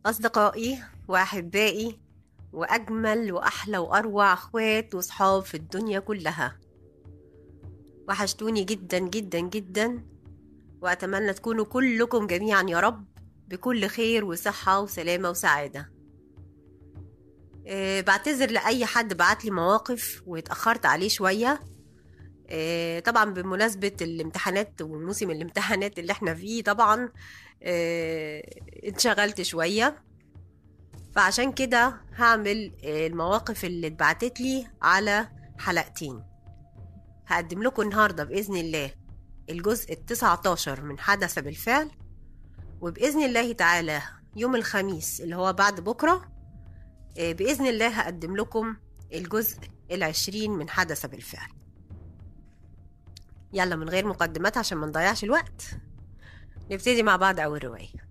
أصدقائي وأحبائي وأجمل وأحلى وأروع أخوات وصحاب في الدنيا كلها وحشتوني جدا جدا جدا وأتمنى تكونوا كلكم جميعا يا رب بكل خير وصحة وسلامة وسعادة أه بعتذر لأي حد بعتلي مواقف واتأخرت عليه شوية أه طبعا بمناسبة الامتحانات وموسم الامتحانات اللي احنا فيه طبعا أه اتشغلت شوية فعشان كده هعمل المواقف اللي اتبعتت لي على حلقتين هقدم لكم النهاردة بإذن الله الجزء التسعة عشر من حدث بالفعل وبإذن الله تعالى يوم الخميس اللي هو بعد بكرة بإذن الله هقدم لكم الجزء العشرين من حدث بالفعل يلا من غير مقدمات عشان ما نضيعش الوقت نبتدي مع بعض أول رواية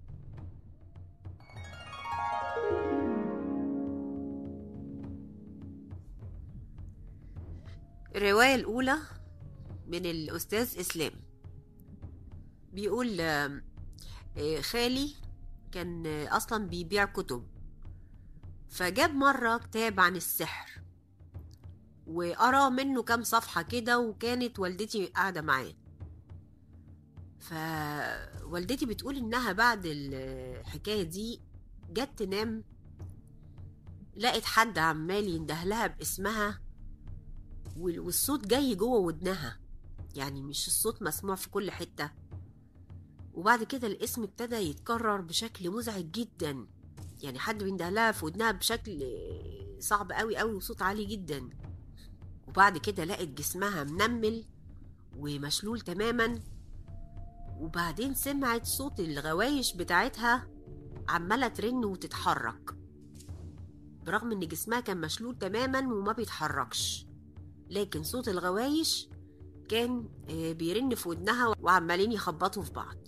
الرواية الأولى من الأستاذ إسلام بيقول خالي كان أصلا بيبيع كتب فجاب مرة كتاب عن السحر وقرا منه كام صفحة كده وكانت والدتي قاعدة معاه فوالدتي بتقول إنها بعد الحكاية دي جت تنام لقت حد عمال يندهلها باسمها والصوت جاي جوه ودنها يعني مش الصوت مسموع في كل حتة وبعد كده الاسم ابتدى يتكرر بشكل مزعج جدا يعني حد بيندهلها في ودنها بشكل صعب قوي قوي وصوت عالي جدا وبعد كده لقت جسمها منمل ومشلول تماما وبعدين سمعت صوت الغوايش بتاعتها عمالة ترن وتتحرك برغم ان جسمها كان مشلول تماما وما بيتحركش لكن صوت الغوايش كان بيرن في ودنها وعمالين يخبطوا في بعض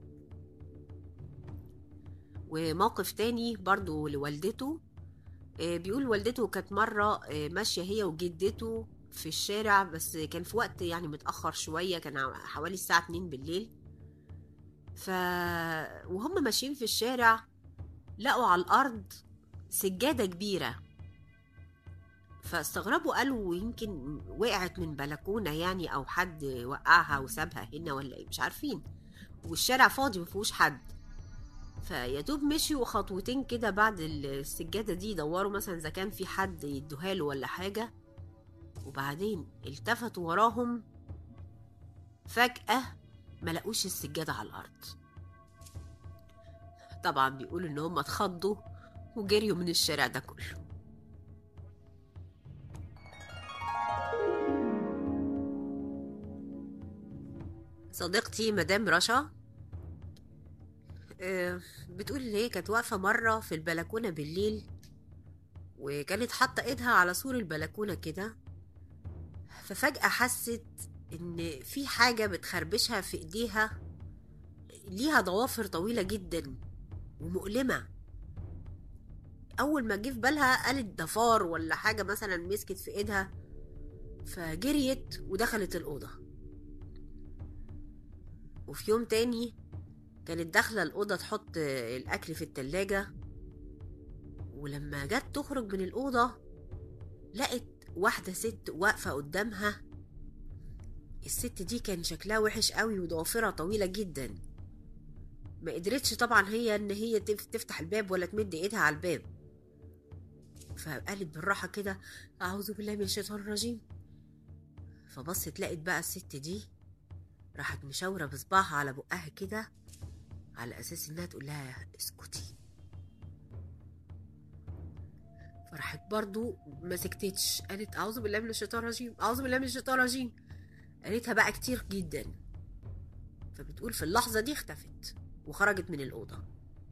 وموقف تاني برضو لوالدته بيقول والدته كانت مرة ماشية هي وجدته في الشارع بس كان في وقت يعني متأخر شوية كان حوالي الساعة 2 بالليل ف وهم ماشيين في الشارع لقوا على الأرض سجادة كبيرة فاستغربوا قالوا يمكن وقعت من بلكونه يعني او حد وقعها وسابها هنا ولا ايه مش عارفين والشارع فاضي ما فيهوش حد فيا دوب مشيوا خطوتين كده بعد السجاده دي يدوروا مثلا اذا كان في حد يدوها له ولا حاجه وبعدين التفتوا وراهم فجاه ما لقوش السجاده على الارض طبعا بيقولوا ان هم اتخضوا وجريوا من الشارع ده كله صديقتي مدام رشا بتقول ان هي كانت واقفة مرة في البلكونة بالليل وكانت حاطة ايدها على سور البلكونة كده ففجأة حست ان في حاجة بتخربشها في ايديها ليها ضوافر طويلة جدا ومؤلمة اول ما جه في بالها قالت ضفار ولا حاجة مثلا مسكت في ايدها فجريت ودخلت الأوضة وفي يوم تاني كانت داخلة الأوضة تحط الأكل في التلاجة ولما جت تخرج من الأوضة لقت واحدة ست واقفة قدامها الست دي كان شكلها وحش قوي وضوافرها طويلة جدا ما قدرتش طبعا هي ان هي تفتح الباب ولا تمد ايدها على الباب فقالت بالراحة كده أعوذ بالله من الشيطان الرجيم فبصت لقت بقى الست دي راحت مشاورة بصباعها على بقها كده على أساس إنها تقول لها اسكتي فراحت برضو ما سكتتش قالت أعوذ بالله من الشيطان الرجيم أعوذ بالله من الشيطان الرجيم قالتها بقى كتير جدا فبتقول في اللحظة دي اختفت وخرجت من الأوضة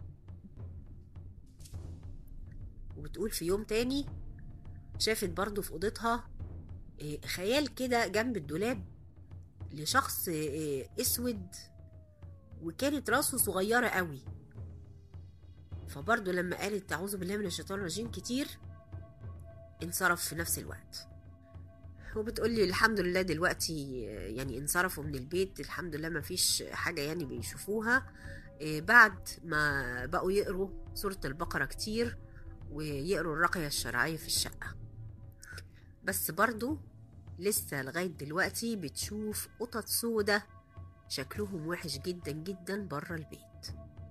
وبتقول في يوم تاني شافت برضو في أوضتها خيال كده جنب الدولاب لشخص اسود وكانت راسه صغيرة قوي فبرضه لما قالت أعوذ بالله من الشيطان الرجيم كتير انصرف في نفس الوقت وبتقولي الحمد لله دلوقتي يعني انصرفوا من البيت الحمد لله ما فيش حاجة يعني بيشوفوها آه، بعد ما بقوا يقروا سورة البقرة كتير ويقروا الرقية الشرعية في الشقة بس برضو لسه لغاية دلوقتي بتشوف قطط سودة شكلهم وحش جدا جدا بره البيت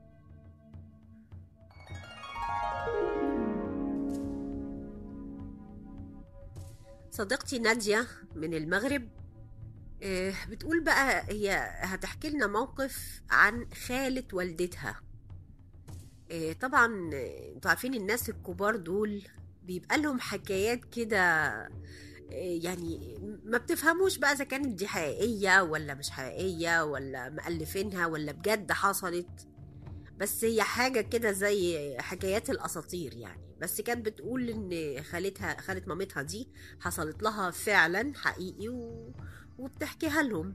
صديقتي نادية من المغرب آه، بتقول بقى هي هتحكي لنا موقف عن خالة والدتها آه، طبعا آه، انتوا عارفين الناس الكبار دول بيبقى لهم حكايات كده آه، يعني ما بتفهموش بقى اذا كانت دي حقيقية ولا مش حقيقية ولا مألفينها ولا بجد حصلت بس هي حاجة كده زي حكايات الأساطير يعني بس كانت بتقول إن خالتها خالة مامتها دي حصلت لها فعلا حقيقي و... وبتحكيها لهم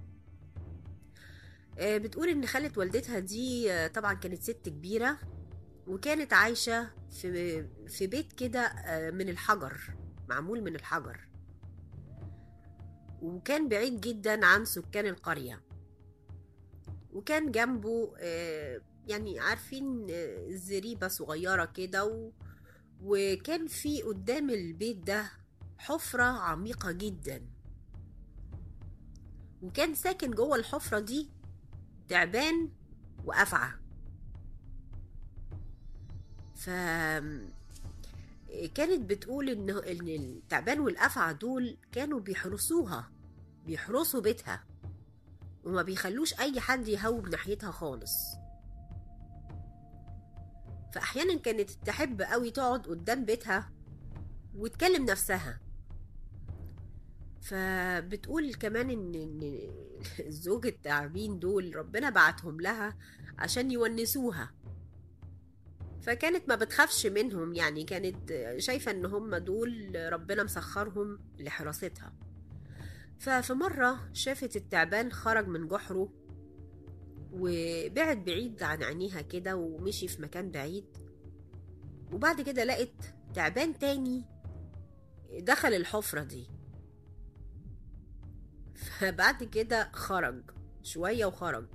آه، بتقول إن خالة والدتها دي آه، طبعا كانت ست كبيرة وكانت عايشة في في بيت كده آه، من الحجر معمول من الحجر وكان بعيد جدا عن سكان القرية وكان جنبه آه، يعني عارفين آه، زريبة صغيرة كده و... وكان في قدام البيت ده حفرة عميقة جدا وكان ساكن جوه الحفرة دي تعبان وأفعى ف كانت بتقول ان ان التعبان والافعى دول كانوا بيحرسوها بيحرسوا بيتها وما بيخلوش اي حد يهوب ناحيتها خالص فاحيانا كانت تحب قوي تقعد قدام بيتها وتكلم نفسها فبتقول كمان ان ان الزوج التعبين دول ربنا بعتهم لها عشان يونسوها فكانت ما بتخافش منهم يعني كانت شايفة ان هم دول ربنا مسخرهم لحراستها ففي مرة شافت التعبان خرج من جحره وبعد بعيد عن عينيها كده ومشي في مكان بعيد وبعد كده لقت تعبان تاني دخل الحفرة دي فبعد كده خرج شوية وخرج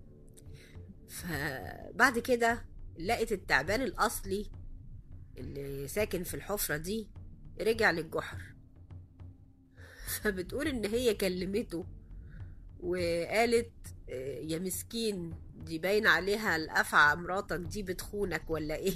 فبعد كده لقت التعبان الأصلي اللي ساكن في الحفرة دي رجع للجحر فبتقول إن هي كلمته وقالت آه، يا مسكين دي باين عليها الأفعى مراتك دي بتخونك ولا إيه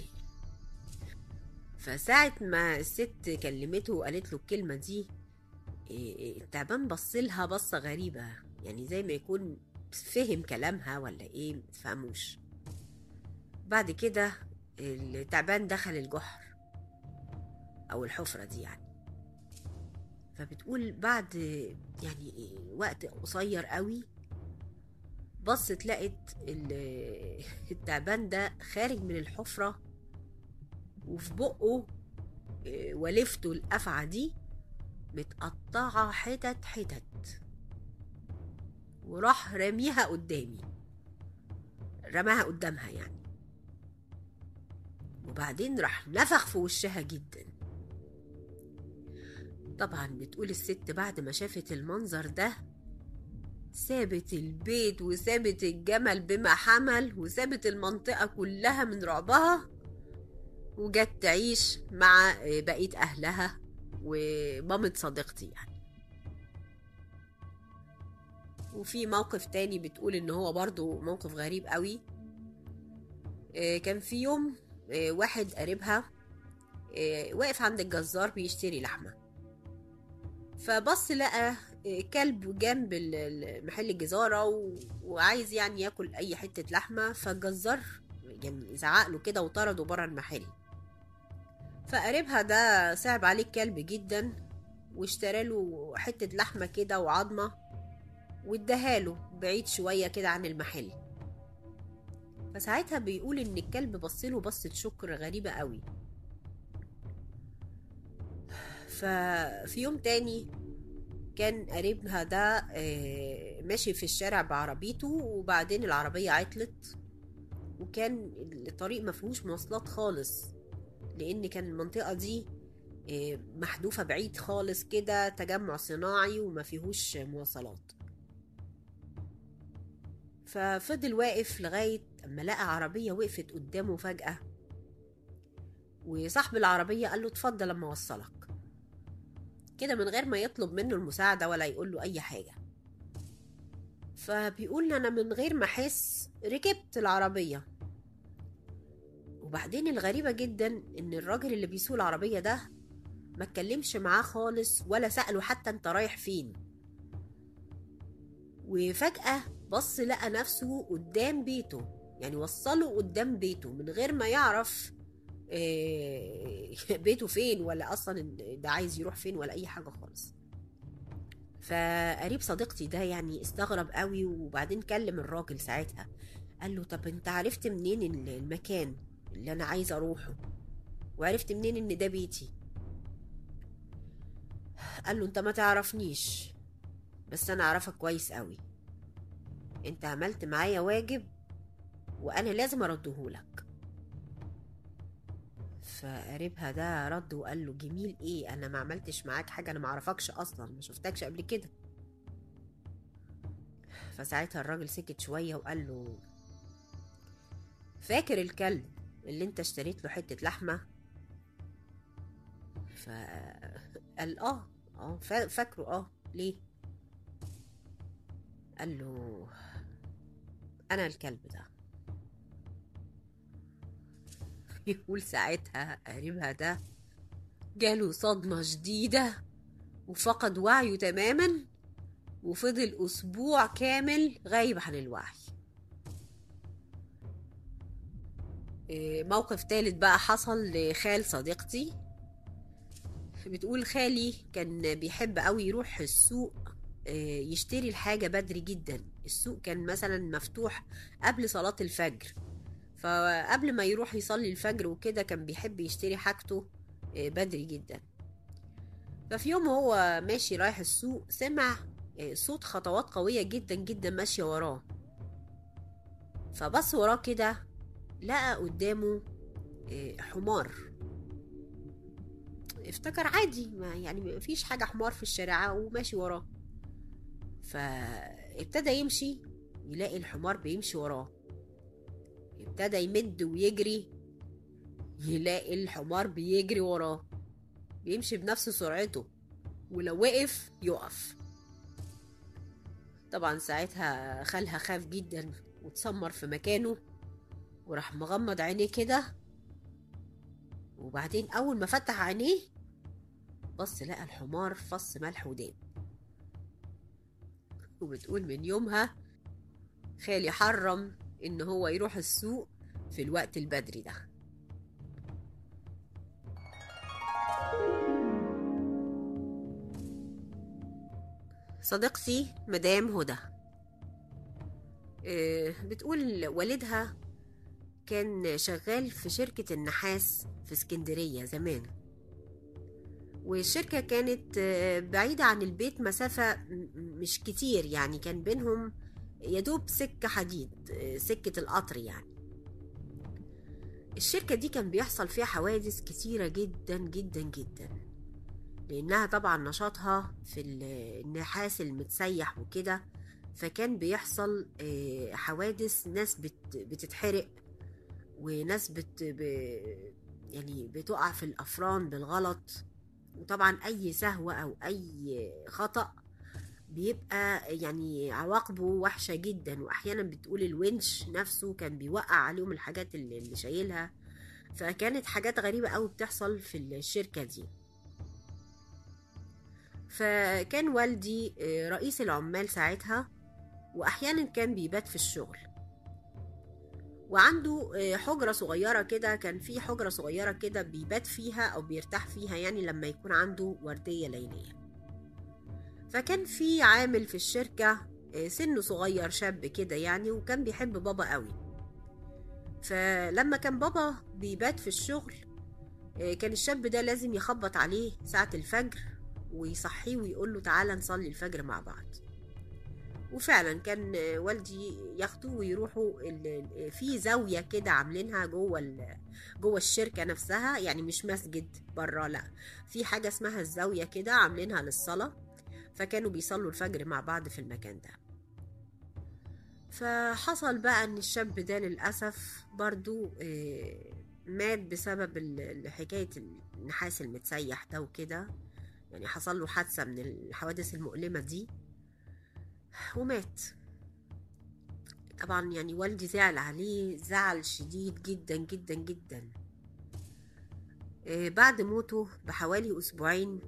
فساعة ما الست كلمته وقالت له الكلمة دي إيه، التعبان بصلها بصة غريبة يعني زي ما يكون فهم كلامها ولا ايه متفهموش بعد كده التعبان دخل الجحر او الحفرة دي يعني فبتقول بعد يعني وقت قصير قوي بصت لقت ال- التعبان ده خارج من الحفرة وفي بقه إيه، ولفته الأفعى دي متقطعة حتت حتت وراح رميها قدامي رماها قدامها يعني وبعدين راح نفخ في وشها جدا طبعا بتقول الست بعد ما شافت المنظر ده سابت البيت وسابت الجمل بما حمل وسابت المنطقة كلها من رعبها وجت تعيش مع بقية أهلها ومامة صديقتي يعني وفي موقف تاني بتقول ان هو برضو موقف غريب قوي آه، كان في يوم آه، واحد قريبها آه، واقف عند الجزار بيشتري لحمة فبص لقى آه، كلب جنب ال- ال- محل الجزارة و- وعايز يعني ياكل أي حتة لحمة فالجزار يعني زعق له كده وطرده بره المحل فقريبها ده صعب عليه الكلب جدا واشترى له حتة لحمة كده وعظمة واداها له بعيد شوية كده عن المحل فساعتها بيقول ان الكلب بصله بصة شكر غريبة قوي ففي يوم تاني كان قريبها ده آه، ماشي في الشارع بعربيته وبعدين العربية عطلت وكان الطريق مفيهوش مواصلات خالص لان كان المنطقة دي آه، محذوفة بعيد خالص كده تجمع صناعي وما فيهوش مواصلات ففضل واقف لغاية اما لقى عربيه وقفت قدامه فجاه وصاحب العربيه قال له اتفضل لما اوصلك كده من غير ما يطلب منه المساعده ولا يقول له اي حاجه فبيقول انا من غير ما احس ركبت العربيه وبعدين الغريبه جدا ان الراجل اللي بيسوق العربيه ده ما اتكلمش معاه خالص ولا سأله حتى انت رايح فين وفجأة بص لقى نفسه قدام بيته يعني وصله قدام بيته من غير ما يعرف بيته فين ولا اصلا ده عايز يروح فين ولا اي حاجه خالص فقريب صديقتي ده يعني استغرب قوي وبعدين كلم الراجل ساعتها قال له طب انت عرفت منين المكان اللي انا عايز اروحه وعرفت منين ان ده بيتي قال له انت ما تعرفنيش بس انا اعرفك كويس قوي انت عملت معايا واجب وانا لازم اردهولك فقريبها ده رد وقال له جميل ايه انا ما عملتش معاك حاجه انا ما اعرفكش اصلا ما شفتكش قبل كده فساعتها الراجل سكت شويه وقال له فاكر الكلب اللي انت اشتريت له حته لحمه فقال اه اه فاكره اه ليه قال له انا الكلب ده يقول ساعتها قريبها ده جاله صدمة شديدة وفقد وعيه تماما وفضل أسبوع كامل غايب عن الوعي موقف تالت بقى حصل لخال صديقتي بتقول خالي كان بيحب قوي يروح السوق يشتري الحاجة بدري جدا السوق كان مثلا مفتوح قبل صلاة الفجر فقبل ما يروح يصلي الفجر وكده كان بيحب يشتري حاجته بدري جدا ففي يوم هو ماشي رايح السوق سمع صوت خطوات قوية جدا جدا ماشية وراه فبص وراه كده لقى قدامه حمار افتكر عادي ما يعني مفيش حاجة حمار في الشارع وماشي وراه فابتدى يمشي يلاقي الحمار بيمشي وراه ابتدى يمد ويجري يلاقي الحمار بيجري وراه بيمشي بنفس سرعته ولو وقف يقف طبعا ساعتها خالها خاف جدا واتسمر في مكانه وراح مغمض عينيه كده وبعدين اول ما فتح عينيه بص لقى الحمار فص ملح وداب وبتقول من يومها خالي حرم ان هو يروح السوق في الوقت البدري ده صديقتي مدام هدى بتقول والدها كان شغال في شركة النحاس في اسكندرية زمان والشركة كانت بعيدة عن البيت مسافة مش كتير يعني كان بينهم يدوب سكة حديد سكة القطر يعني الشركة دي كان بيحصل فيها حوادث كتيرة جدا جدا جدا لأنها طبعا نشاطها في النحاس المتسيح وكده فكان بيحصل حوادث ناس بتتحرق وناس بت يعني بتقع في الأفران بالغلط وطبعا أي سهوة أو أي خطأ بيبقى يعني عواقبه وحشة جدا وأحيانا بتقول الونش نفسه كان بيوقع عليهم الحاجات اللي, اللي شايلها فكانت حاجات غريبة قوي بتحصل في الشركة دي فكان والدي رئيس العمال ساعتها وأحيانا كان بيبات في الشغل وعنده حجرة صغيرة كده كان في حجرة صغيرة كده بيبات فيها أو بيرتاح فيها يعني لما يكون عنده وردية ليلية فكان في عامل في الشركة سنه صغير شاب كده يعني وكان بيحب بابا قوي فلما كان بابا بيبات في الشغل كان الشاب ده لازم يخبط عليه ساعة الفجر ويصحيه ويقول له تعالى نصلي الفجر مع بعض وفعلا كان والدي ياخدوه ويروحوا في زاويه كده عاملينها جوه جوه الشركه نفسها يعني مش مسجد بره لا في حاجه اسمها الزاويه كده عاملينها للصلاه فكانوا بيصلوا الفجر مع بعض في المكان ده فحصل بقى ان الشاب ده للأسف برضو آه، مات بسبب ال- حكاية النحاس المتسيح ده وكده يعني حصل له حادثة من الحوادث المؤلمة دي ومات طبعا يعني والدي زعل عليه زعل شديد جدا جدا جدا آه، بعد موته بحوالي أسبوعين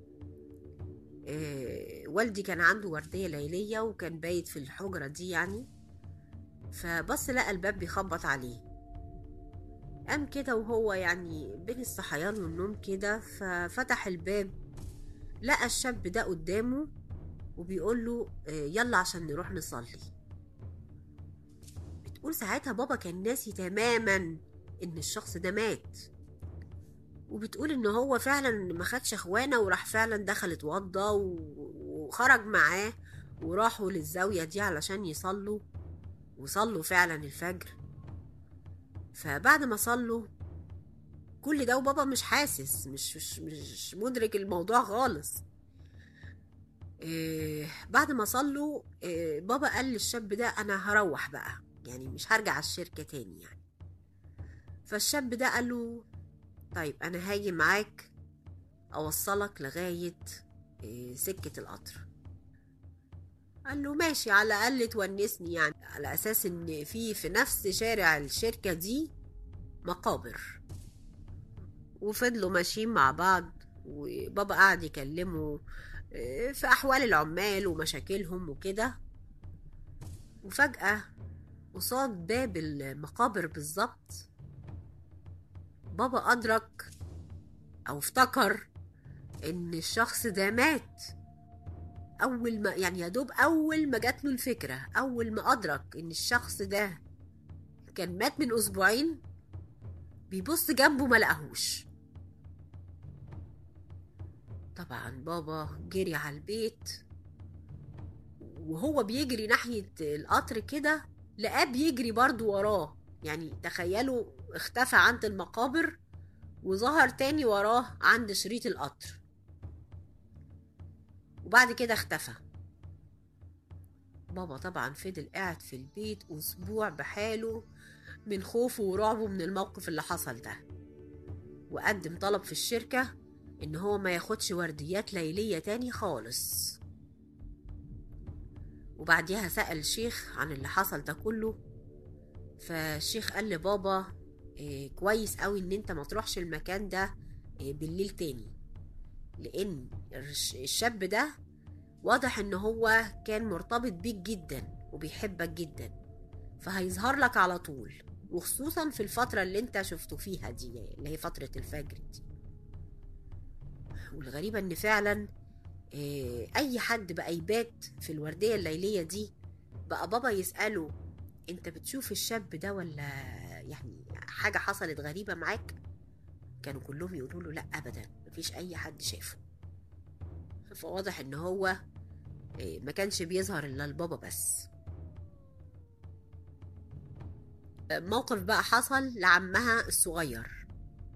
آه، والدي كان عنده وردية ليلية وكان بايت في الحجرة دي يعني فبص لقى الباب بيخبط عليه قام كده وهو يعني بين الصحيان والنوم كده ففتح الباب لقى الشاب ده قدامه وبيقول له آه، يلا عشان نروح نصلي بتقول ساعتها بابا كان ناسي تماما ان الشخص ده مات وبتقول ان هو فعلا ما خدش اخوانه وراح فعلا دخل اتوضى و- وخرج معاه وراحوا للزاوية دي علشان يصلوا وصلوا فعلا الفجر فبعد ما صلوا كل ده وبابا مش حاسس مش مش, مش مدرك الموضوع خالص إيه بعد ما صلوا إيه بابا قال للشاب ده انا هروح بقى يعني مش هرجع الشركة تاني يعني فالشاب ده قال له طيب انا هاجي معاك اوصلك لغاية إيه سكة القطر قال له ماشي على الاقل تونسني يعني على اساس ان في في نفس شارع الشركة دي مقابر وفضلوا ماشيين مع بعض وبابا قعد يكلمه آه، في أحوال العمال ومشاكلهم وكده وفجأة قصاد باب المقابر بالظبط بابا أدرك أو افتكر إن الشخص ده مات أول ما يعني يا دوب أول ما جات له الفكرة أول ما أدرك إن الشخص ده كان مات من أسبوعين بيبص جنبه ما لقاهوش طبعا بابا جري على البيت وهو بيجري ناحية القطر كده لقاه بيجري برضو وراه يعني تخيلوا اختفى عند المقابر وظهر تاني وراه عند شريط القطر وبعد كده اختفى بابا طبعا فضل قاعد في البيت أسبوع بحاله من خوفه ورعبه من الموقف اللي حصل ده وقدم طلب في الشركة إن هو ما ياخدش ورديات ليلية تاني خالص وبعديها سأل الشيخ عن اللي حصل ده كله فالشيخ قال لبابا إيه كويس قوي ان انت ما تروحش المكان ده إيه بالليل تاني لان الش- الشاب ده واضح ان هو كان مرتبط بيك جدا وبيحبك جدا فهيظهر لك على طول وخصوصا في الفترة اللي انت شفته فيها دي اللي هي فترة الفجر دي والغريبة ان فعلا آه، اي حد بقى يبات في الوردية الليلية دي بقى بابا يسأله انت بتشوف الشاب ده ولا يعني حاجة حصلت غريبة معاك كانوا كلهم يقولوا له لا ابدا مفيش اي حد شافه فواضح ان هو آه، ما كانش بيظهر الا البابا بس آه، موقف بقى حصل لعمها الصغير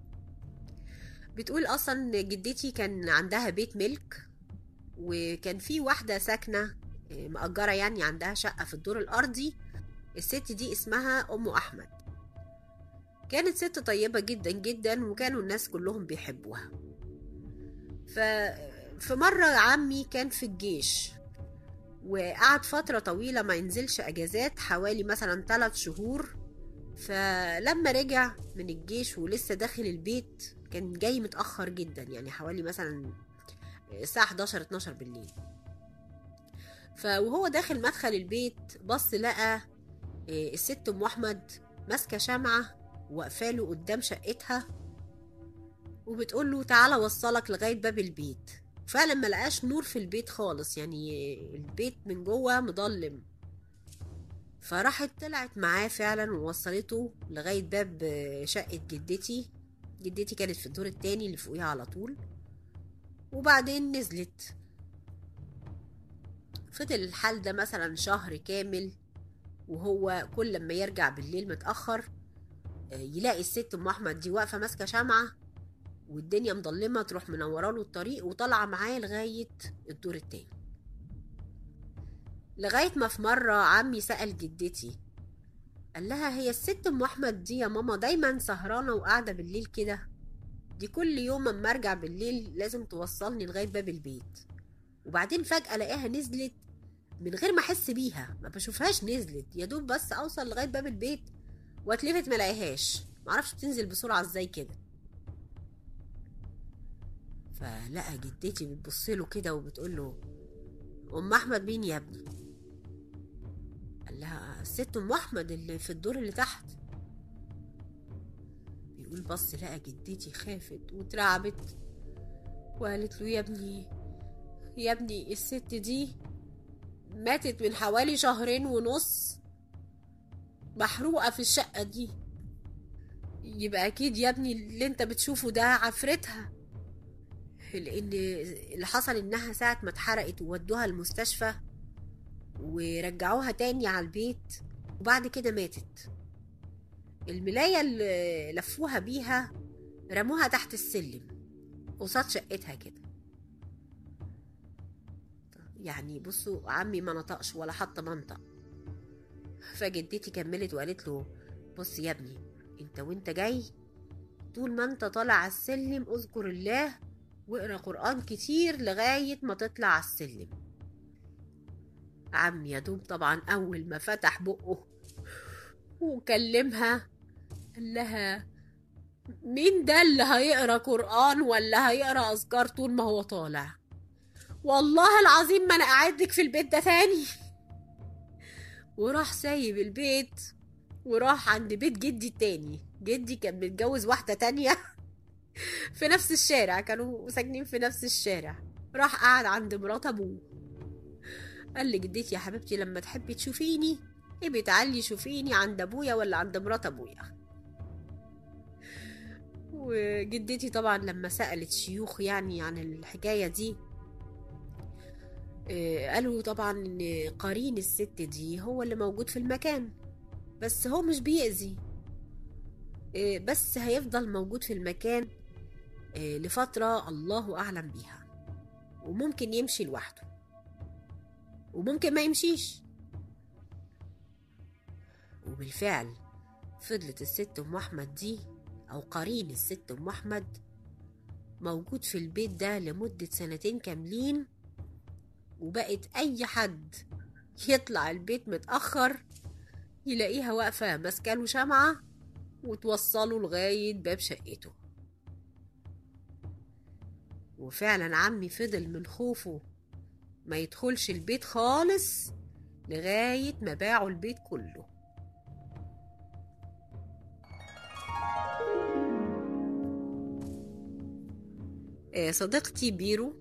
بتقول اصلا جدتي كان عندها بيت ملك وكان في واحدة ساكنة آه، مأجرة يعني عندها شقة في الدور الأرضي الست دي اسمها أم أحمد كانت ست طيبة جدا جدا وكانوا الناس كلهم بيحبوها ف في مرة عمي كان في الجيش وقعد فترة طويلة ما ينزلش أجازات حوالي مثلا ثلاث شهور فلما رجع من الجيش ولسه داخل البيت كان جاي متأخر جدا يعني حوالي مثلا الساعة 11 12 بالليل فوهو داخل مدخل البيت بص لقى إيه، الست ام احمد ماسكه شمعه واقفاله قدام شقتها وبتقول له تعالى وصلك لغايه باب البيت فعلا ما لقاش نور في البيت خالص يعني البيت من جوه مضلم فراحت طلعت معاه فعلا ووصلته لغايه باب شقه جدتي جدتي كانت في الدور التاني اللي فوقيها على طول وبعدين نزلت فضل الحال ده مثلا شهر كامل وهو كل لما يرجع بالليل متأخر آه، يلاقي الست ام احمد دي واقفه ماسكه شمعه والدنيا مضلمه تروح منوره له الطريق وطالعه معاه لغايه الدور التاني لغاية ما في مرة عمي سأل جدتي قال لها هي الست ام احمد دي يا ماما دايما سهرانة وقاعدة بالليل كده دي كل يوم اما ارجع بالليل لازم توصلني لغاية باب البيت وبعدين فجأة الاقيها نزلت من غير ما احس بيها ما بشوفهاش نزلت يا دوب بس اوصل لغاية باب البيت واتلفت ما الاقيهاش معرفش بتنزل بسرعة ازاي كده فلقى جدتي بتبصله كده وبتقول له ام احمد مين يا ابني قال لها الست ام احمد اللي في الدور اللي تحت بيقول بص لقى جدتي خافت واترعبت وقالت له يا ابني يا ابني الست دي ماتت من حوالي شهرين ونص محروقة في الشقة دي يبقى أكيد يا ابني اللي انت بتشوفه ده عفرتها لأن اللي حصل إنها ساعة ما اتحرقت وودوها المستشفى ورجعوها تاني على البيت وبعد كده ماتت الملاية اللي لفوها بيها رموها تحت السلم قصاد شقتها كده يعني بصوا عمي ما نطقش ولا حتى منطق فجدتي كملت وقالت له بص يا ابني انت وانت جاي طول ما انت طالع على السلم اذكر الله واقرا قرآن كتير لغاية ما تطلع على السلم عمي يا دوب طبعا أول ما فتح بقه وكلمها قال لها مين ده اللي هيقرا قرآن ولا هيقرا أذكار طول ما هو طالع والله العظيم ما أنا قاعدلك في البيت ده تاني وراح سايب البيت وراح عند بيت جدي التاني جدي كان متجوز واحدة تانية في نفس الشارع كانوا ساكنين في نفس الشارع راح قعد عند مرات ابوه قال لي جدتي يا حبيبتي لما تحبي تشوفيني ابقي تعالي شوفيني عند ابويا ولا عند مرات ابويا وجدتي طبعا لما سألت شيوخ يعني عن الحكاية دي آه، قالوا طبعا ان قرين الست دي هو اللي موجود في المكان بس هو مش بيأذي آه، بس هيفضل موجود في المكان آه، لفترة الله أعلم بيها وممكن يمشي لوحده وممكن ما يمشيش وبالفعل فضلت الست أم أحمد دي أو قرين الست أم أحمد موجود في البيت ده لمدة سنتين كاملين وبقت أي حد يطلع البيت متأخر يلاقيها واقفة ماسكاله شمعة وتوصله لغاية باب شقته وفعلا عمي فضل من خوفه ما يدخلش البيت خالص لغاية ما باعوا البيت كله آه، صديقتي بيرو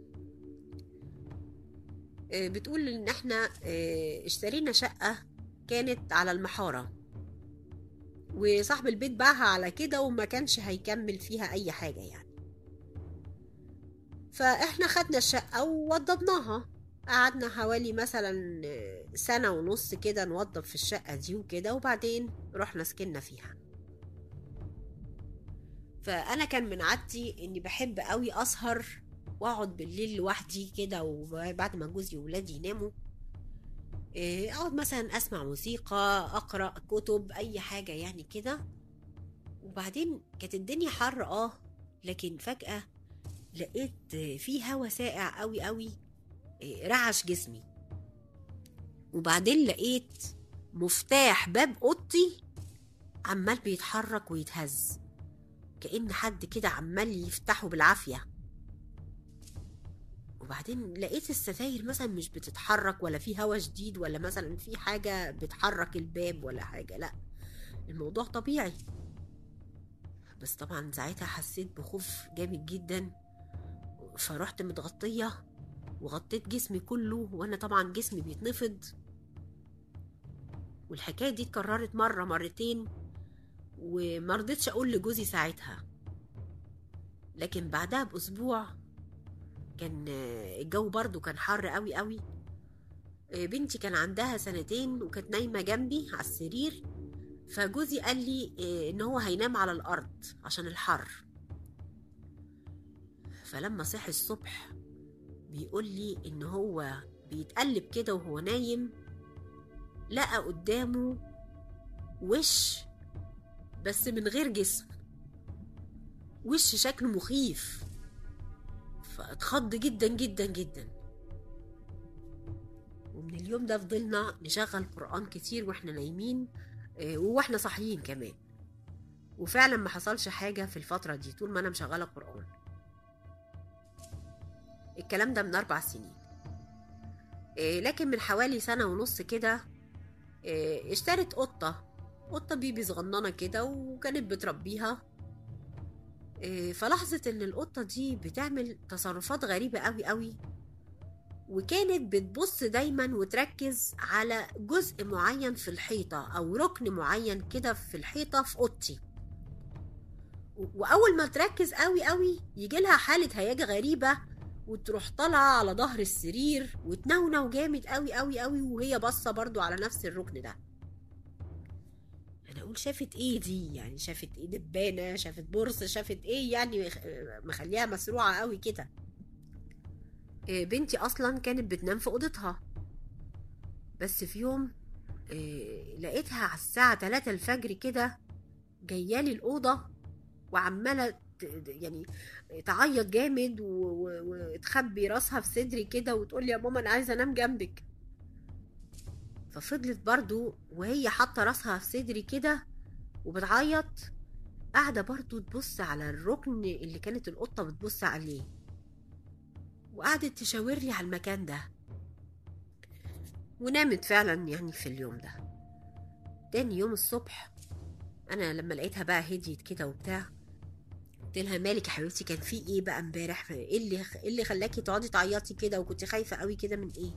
آه، بتقول ان احنا آه، اشترينا شقة كانت على المحارة وصاحب البيت باعها على كده وما كانش هيكمل فيها اي حاجة يعني فاحنا خدنا الشقة ووضبناها قعدنا حوالي مثلا سنة ونص كده نوضب في الشقة دي وكده وبعدين رحنا سكننا فيها فأنا كان من عادتي إني بحب قوي أسهر وأقعد بالليل لوحدي كده وبعد ما جوزي وولادي يناموا إيه، أقعد مثلا أسمع موسيقى أقرأ كتب أي حاجة يعني كده وبعدين كانت الدنيا حر اه لكن فجأة لقيت في هوا ساقع قوي قوي إيه، رعش جسمي وبعدين لقيت مفتاح باب اوضتي عمال بيتحرك ويتهز كأن حد كده عمال يفتحه بالعافية وبعدين لقيت الستاير مثلا مش بتتحرك ولا في هوا شديد ولا مثلا في حاجة بتحرك الباب ولا حاجة لا الموضوع طبيعي بس طبعا ساعتها حسيت بخوف جامد جدا فرحت متغطية وغطيت جسمي كله وانا طبعا جسمي بيتنفض والحكاية دي اتكررت مرة مرتين ومرضتش اقول لجوزي ساعتها لكن بعدها باسبوع كان الجو برضو كان حر قوي قوي بنتي كان عندها سنتين وكانت نايمة جنبي على السرير فجوزي قال لي ان هو هينام على الارض عشان الحر فلما صحي الصبح بيقول لي ان هو بيتقلب كده وهو نايم لقى قدامه وش بس من غير جسم وش شكله مخيف فاتخض جدا جدا جدا ومن اليوم ده فضلنا نشغل قرآن كتير واحنا نايمين آه، واحنا صاحيين كمان وفعلا ما حصلش حاجة في الفترة دي طول ما أنا مشغلة قرآن الكلام ده من أربع سنين آه، لكن من حوالي سنة ونص كده آه، اشترت قطة قطة بيبي صغننة كده وكانت بتربيها آه، فلاحظت ان القطة دي بتعمل تصرفات غريبة قوي قوي وكانت بتبص دايما وتركز على جزء معين في الحيطة او ركن معين كده في الحيطة في اوضتي و- واول ما تركز قوي قوي يجي لها حالة هياج غريبة وتروح طالعة على ظهر السرير وتنونو جامد قوي قوي قوي وهي باصة برضو على نفس الركن ده انا اقول شافت ايه دي يعني شافت ايه دبانه شافت برص شافت ايه يعني مخ- مخليها مسروعه قوي كده إيه، بنتي اصلا كانت بتنام في اوضتها بس في يوم إيه، لقيتها على الساعه 3 الفجر كده جايالي الاوضه وعماله ت- يعني تعيط جامد و- و- وتخبي راسها في صدري كده وتقول لي يا ماما انا عايزه انام جنبك ففضلت برضو وهي حاطه راسها في صدري كده وبتعيط قاعده برضو تبص على الركن اللي كانت القطه بتبص عليه وقعدت تشاور لي على المكان ده ونامت فعلا يعني في اليوم ده تاني يوم الصبح انا لما لقيتها بقى هديت كده وبتاع قلت لها مالك يا حبيبتي كان في ايه بقى امبارح ايه اللي ايه اللي خلاكي تقعدي تعيطي كده وكنت خايفه قوي كده من ايه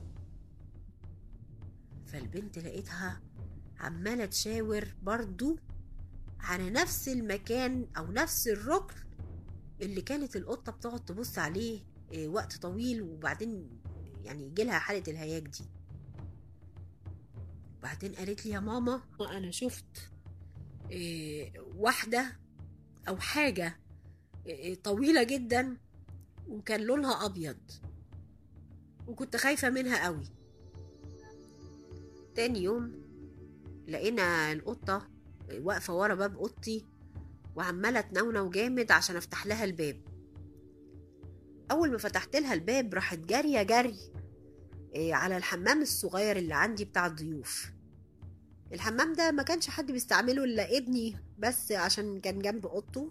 فالبنت لقيتها عمالة تشاور برضو على نفس المكان أو نفس الركن اللي كانت القطة بتقعد تبص عليه آه، وقت طويل وبعدين يعني يجيلها حالة الهياج دي وبعدين قالت لي يا ماما أنا شفت آه، واحدة أو حاجة آه، طويلة جدا وكان لونها أبيض وكنت خايفة منها قوي تاني يوم لقينا القطة واقفة ورا باب أوضتي وعمالة تنونو جامد عشان أفتح لها الباب أول ما فتحت لها الباب راحت جارية جري إيه، على الحمام الصغير اللي عندي بتاع الضيوف الحمام ده ما كانش حد بيستعمله إلا ابني بس عشان كان جنب أوضته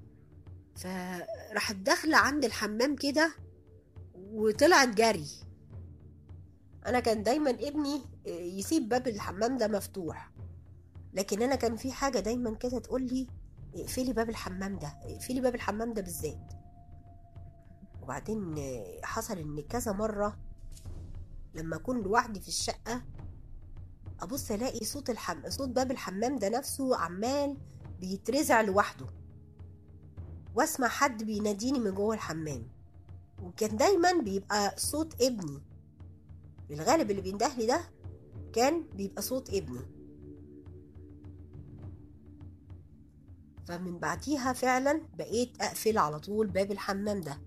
فراحت داخلة عند الحمام كده وطلعت جري انا كان دايما ابني يسيب باب الحمام ده مفتوح لكن انا كان في حاجه دايما كده تقول لي اقفلي باب الحمام ده اقفلي باب الحمام ده بالذات وبعدين حصل ان كذا مره لما اكون لوحدي في الشقه ابص الاقي صوت الحم... صوت باب الحمام ده نفسه عمال بيترزع لوحده واسمع حد بيناديني من جوه الحمام وكان دايما بيبقى صوت ابني الغالب اللي بينده لي ده كان بيبقى صوت ابني فمن بعديها فعلا بقيت اقفل على طول باب الحمام ده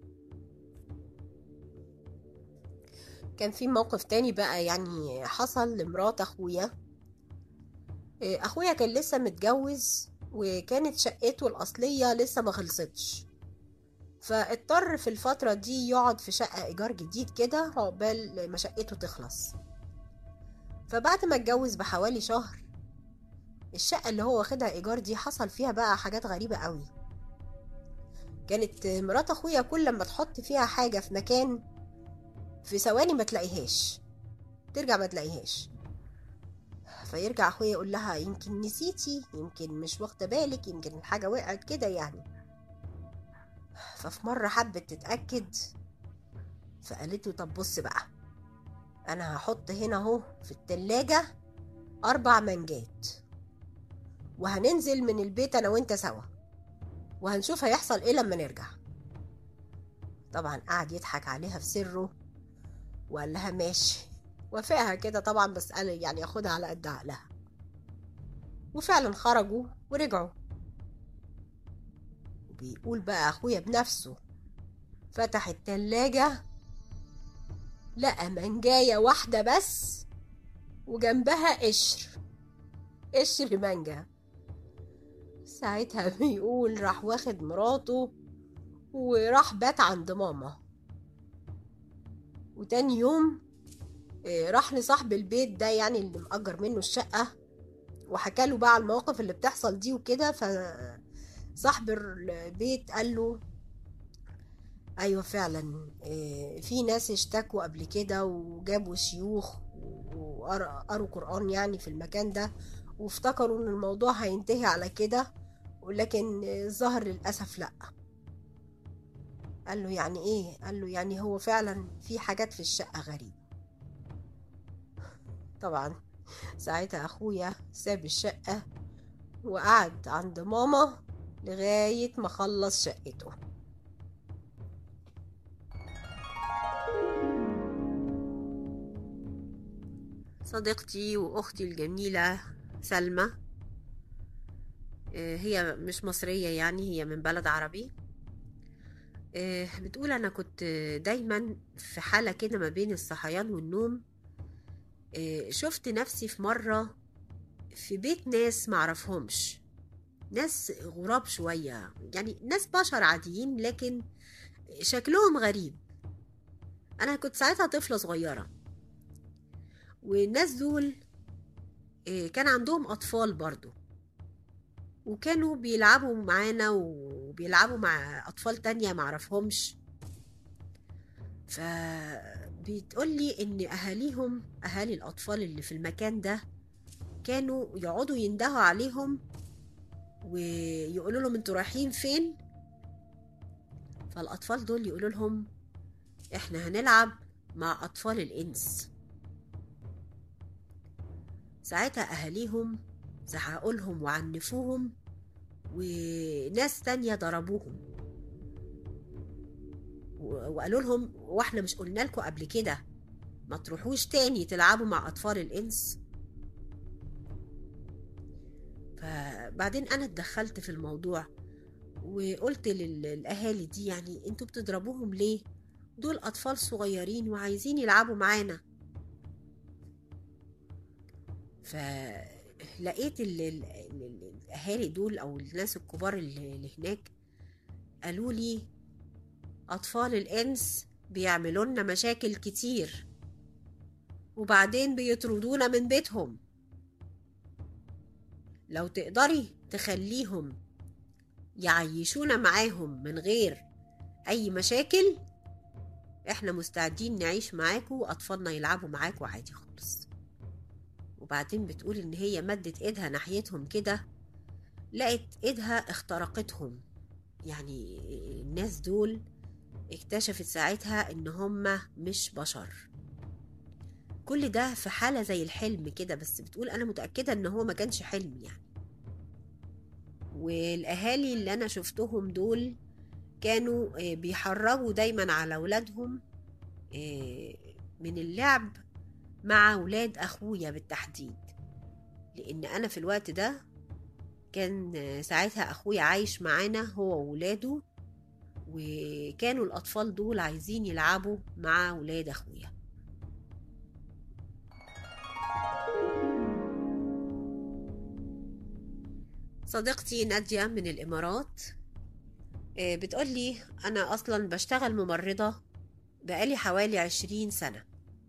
كان في موقف تاني بقى يعني حصل لمرات اخويا إيه، اخويا كان لسه متجوز وكانت شقته الاصليه لسه ما خلصتش فاضطر في الفترة دي يقعد في شقة إيجار جديد كده عقبال ما شقته تخلص فبعد ما اتجوز بحوالي شهر الشقة اللي هو واخدها إيجار دي حصل فيها بقى حاجات غريبة قوي كانت مرات أخويا كل لما تحط فيها حاجة في مكان في ثواني ما تلاقيهاش ترجع ما تلاقيهاش فيرجع أخويا يقول لها يمكن نسيتي يمكن مش واخدة بالك يمكن الحاجة وقعت كده يعني ففي مرة حبت تتأكد فقالت له طب بص بقى أنا هحط هنا أهو في التلاجة أربع منجات وهننزل من البيت أنا وأنت سوا وهنشوف هيحصل إيه لما نرجع طبعا قعد يضحك عليها في سره وقال لها ماشي وافقها كده طبعا بس قال يعني ياخدها على قد عقلها وفعلا خرجوا ورجعوا بيقول بقى اخويا بنفسه فتح التلاجة لقى منجاية واحدة بس وجنبها قشر قشر مانجا ساعتها بيقول راح واخد مراته وراح بات عند ماما وتاني يوم آه، راح لصاحب البيت ده يعني اللي مأجر منه الشقة وحكى له بقى على المواقف اللي بتحصل دي وكده فصاحب البيت قال له ايوه فعلا آه، في ناس اشتكوا قبل كده وجابوا شيوخ وقروا قرآن يعني في المكان ده وافتكروا ان الموضوع هينتهي على كده ولكن الظاهر للأسف لأ قال له يعني ايه قال له يعني هو فعلا في حاجات في الشقة غريبة طبعا ساعتها اخويا ساب الشقة وقعد عند ماما لغاية ما خلص شقته صديقتي واختي الجميلة سلمى آه، هي مش مصرية يعني هي من بلد عربي آه، بتقول أنا كنت دايما في حالة كده ما بين الصحيان والنوم آه، شفت نفسي في مرة في بيت ناس معرفهمش ناس غراب شوية يعني ناس بشر عاديين لكن شكلهم غريب أنا كنت ساعتها طفلة صغيرة والناس دول كان عندهم أطفال برضو وكانوا بيلعبوا معانا وبيلعبوا مع أطفال تانية معرفهمش فبتقول لي إن أهاليهم أهالي الأطفال اللي في المكان ده كانوا يقعدوا يندهوا عليهم ويقولوا لهم انتوا رايحين فين فالأطفال دول يقولوا لهم احنا هنلعب مع أطفال الإنس ساعتها أهاليهم زعقوا لهم وعنفوهم وناس تانية ضربوهم وقالوا لهم واحنا مش قلنا لكم قبل كده ما تروحوش تاني تلعبوا مع أطفال الإنس فبعدين أنا اتدخلت في الموضوع وقلت للأهالي دي يعني انتوا بتضربوهم ليه دول أطفال صغيرين وعايزين يلعبوا معانا فلقيت الاهالي دول او الناس الكبار اللي هناك قالوا لي اطفال الانس بيعملوا لنا مشاكل كتير وبعدين بيطردونا من بيتهم لو تقدري تخليهم يعيشونا معاهم من غير اي مشاكل احنا مستعدين نعيش معاكم واطفالنا يلعبوا معاكم عادي خالص وبعدين بتقول ان هي مدت ايدها ناحيتهم كده لقت ايدها اخترقتهم يعني الناس دول اكتشفت ساعتها ان هما مش بشر كل ده في حالة زي الحلم كده بس بتقول انا متأكدة ان هو ما كانش حلم يعني والاهالي اللي انا شفتهم دول كانوا بيحرجوا دايما على اولادهم من اللعب مع ولاد أخويا بالتحديد لأن أنا في الوقت ده كان ساعتها أخويا عايش معانا هو وولاده وكانوا الأطفال دول عايزين يلعبوا مع ولاد أخويا صديقتي نادية من الإمارات بتقولي أنا أصلا بشتغل ممرضة بقالي حوالي عشرين سنة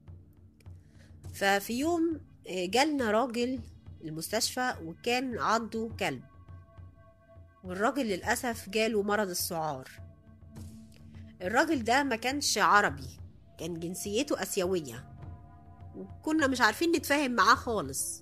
ففي يوم جالنا راجل المستشفى وكان عنده كلب والراجل للأسف جاله مرض السعار الراجل ده ما كانش عربي كان جنسيته آسيوية وكنا مش عارفين نتفاهم معاه خالص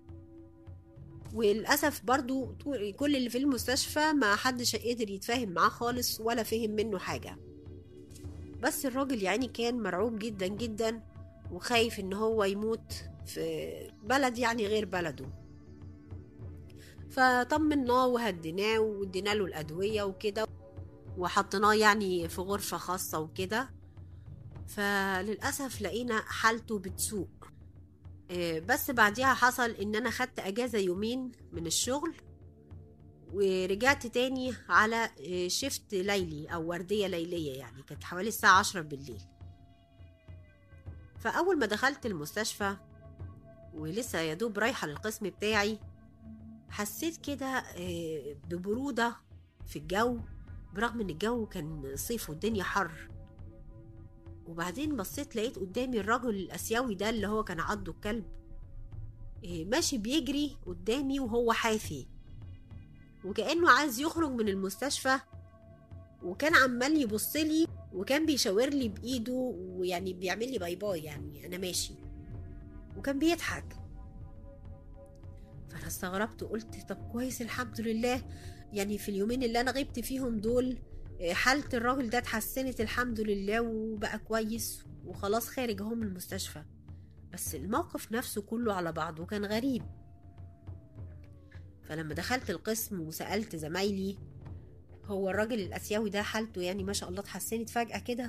وللأسف برضو كل اللي في المستشفى ما حدش قدر يتفاهم معاه خالص ولا فهم منه حاجة بس الراجل يعني كان مرعوب جدا جدا وخايف ان هو يموت في بلد يعني غير بلده فطمناه وهديناه وادينا له الادويه وكده وحطيناه يعني في غرفه خاصه وكده فللاسف لقينا حالته بتسوء بس بعديها حصل ان انا خدت اجازه يومين من الشغل ورجعت تاني على شفت ليلي او ورديه ليليه يعني كانت حوالي الساعه عشرة بالليل فأول ما دخلت المستشفى ولسه يا دوب رايحة للقسم بتاعي حسيت كده آه، ببرودة في الجو برغم ان الجو كان صيف والدنيا حر وبعدين بصيت لقيت قدامي الرجل الاسيوي ده اللي هو كان عضه الكلب آه، ماشي بيجري قدامي وهو حافي وكأنه عايز يخرج من المستشفى وكان عمال يبص لي وكان بيشاور لي بايده ويعني بيعمل لي باي باي يعني انا ماشي وكان بيضحك فانا استغربت وقلت طب كويس الحمد لله يعني في اليومين اللي انا غبت فيهم دول آه، حالة الراجل ده اتحسنت الحمد لله وبقى كويس وخلاص خارج اهو من المستشفى بس الموقف نفسه كله على بعضه كان غريب فلما دخلت القسم وسألت زمايلي هو الراجل الآسيوي ده حالته يعني ما شاء الله اتحسنت فجأة كده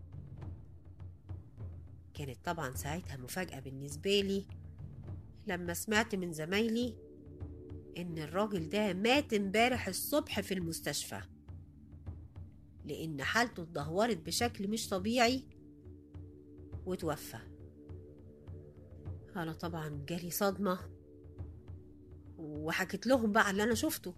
كانت طبعا ساعتها مفاجأة بالنسبة لي لما سمعت من زمايلي إن الراجل ده مات امبارح الصبح في المستشفى لأن حالته اتدهورت بشكل مش طبيعي وتوفى أنا طبعا جالي صدمة وحكيت لهم بقى اللي أنا شفته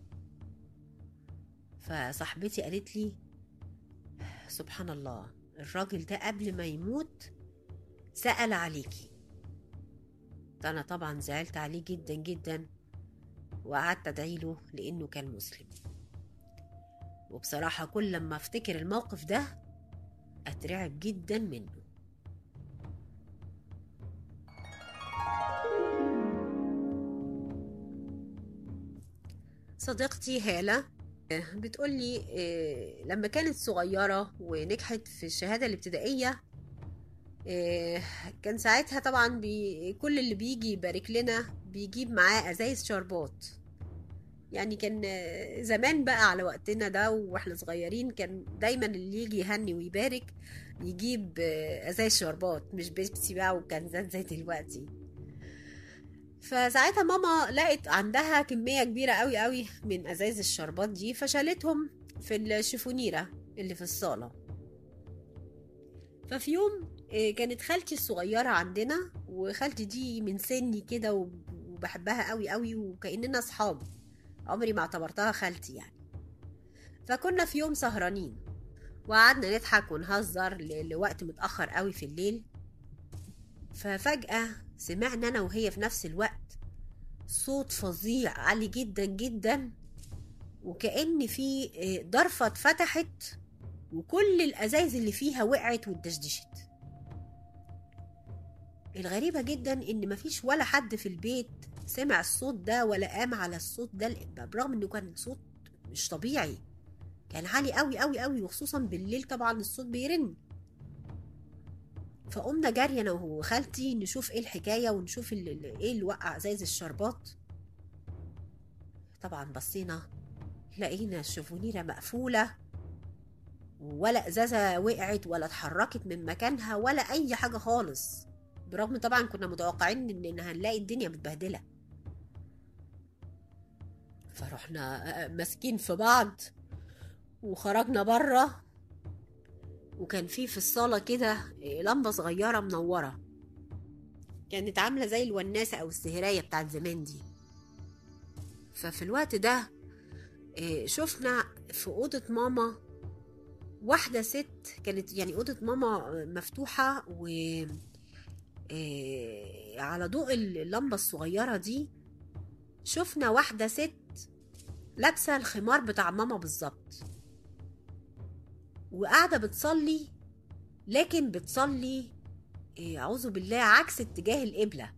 فصاحبتي قالت لي سبحان الله الراجل ده قبل ما يموت سأل عليكي أنا طبعا زعلت عليه جدا جدا وقعدت أدعي له لأنه كان مسلم وبصراحة كل لما أفتكر الموقف ده أترعب جدا منه صديقتي هالة بتقولي إيه، لما كانت صغيرة ونجحت في الشهادة الابتدائية إيه، كان ساعتها طبعا بي كل اللي بيجي يبارك لنا بيجيب معاه ازايز شربات يعني كان آه، زمان بقى على وقتنا ده واحنا صغيرين كان دايما اللي يجي يهني ويبارك يجيب آه، ازايز شربات مش بيبسي بقى وكنزات زي دلوقتي فساعتها ماما لقت عندها كمية كبيرة قوي قوي من ازايز الشربات دي فشالتهم في الشيفونيرة اللي في الصالة ففي يوم آه، كانت خالتي الصغيرة عندنا وخالتي دي من سني كده وب- وبحبها قوي قوي وكأننا صحاب عمري ما اعتبرتها خالتي يعني فكنا في يوم سهرانين وقعدنا نضحك ونهزر ل- لوقت متأخر قوي في الليل ففجأة سمعنا أنا وهي في نفس الوقت صوت فظيع عالي جدا جدا وكأن في آه، ضرفة اتفتحت وكل الأزايز اللي فيها وقعت واتدشدشت الغريبة جدا إن مفيش ولا حد في البيت سمع الصوت ده ولا قام على الصوت ده برغم إنه كان صوت مش طبيعي كان عالي قوي قوي قوي وخصوصا بالليل طبعا الصوت بيرن فقمنا جري انا وخالتي نشوف ايه الحكايه ونشوف ال- ال- ايه اللي وقع ازايز الشربات طبعا بصينا لقينا الشفونيره مقفوله ولا ازازه وقعت ولا اتحركت من مكانها ولا اي حاجه خالص برغم طبعا كنا متوقعين ان إن هنلاقي الدنيا متبهدله فرحنا آه، ماسكين في بعض وخرجنا بره وكان في في الصالة كده آه، لمبة صغيرة منورة كانت عاملة زي الوناسة أو السهراية بتاعت زمان دي ففي الوقت ده آه، شفنا في أوضة ماما واحدة ست كانت يعني أوضة ماما مفتوحة و آه، على ضوء اللمبة الصغيرة دي شفنا واحدة ست لابسة الخمار بتاع ماما بالظبط وقاعدة بتصلي لكن بتصلي إيه، أعوذ بالله عكس اتجاه القبلة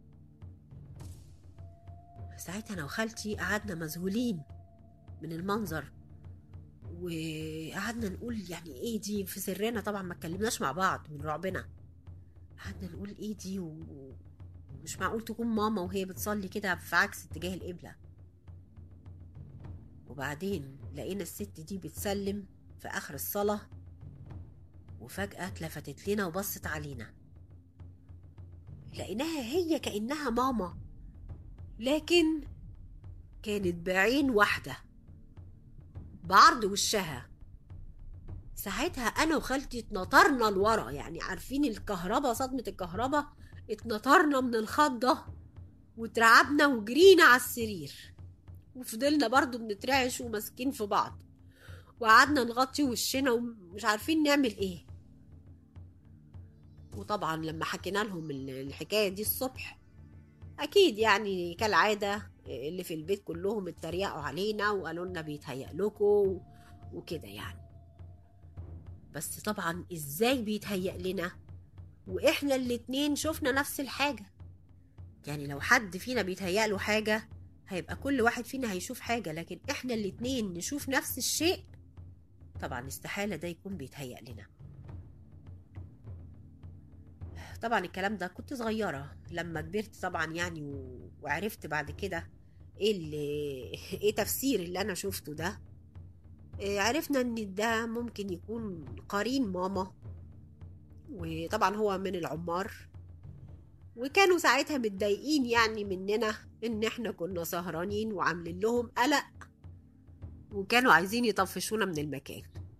ساعتها أنا وخالتي قعدنا مذهولين من المنظر وقعدنا نقول يعني ايه دي في سرنا طبعا ما اتكلمناش مع بعض من رعبنا قعدنا نقول ايه دي و- ومش معقول تكون ماما وهي بتصلي كده في عكس اتجاه القبلة وبعدين لقينا الست دي بتسلم في آخر الصلاة وفجأة اتلفتت لنا وبصت علينا لقيناها هي كأنها ماما لكن كانت بعين واحدة بعرض وشها ساعتها انا وخالتي اتنطرنا لورا يعني عارفين الكهرباء صدمة الكهرباء اتنطرنا من الخضة واترعبنا وجرينا على السرير وفضلنا برضو بنترعش وماسكين في بعض وقعدنا نغطي وشنا ومش عارفين نعمل ايه وطبعا لما حكينا لهم ال- الحكاية دي الصبح أكيد يعني كالعادة اللي في البيت كلهم اتريقوا علينا وقالوا لنا بيتهيأ لكم وكده يعني بس طبعا ازاي بيتهيأ لنا واحنا الاتنين شفنا نفس الحاجة يعني لو حد فينا بيتهيأ له حاجة هيبقى كل واحد فينا هيشوف حاجة لكن احنا الاتنين نشوف نفس الشيء طبعا استحالة ده يكون بيتهيأ لنا طبعا الكلام ده كنت صغيرة لما كبرت طبعا يعني و... وعرفت بعد كده ايه اللي ايه تفسير اللي انا شفته ده إيه عرفنا ان ده ممكن يكون قرين ماما وطبعا هو من العمار وكانوا ساعتها متضايقين يعني مننا ان احنا كنا سهرانين وعاملين لهم قلق وكانوا عايزين يطفشونا من المكان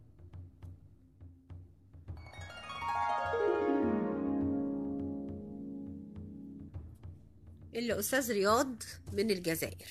اللي أستاذ رياض من الجزائر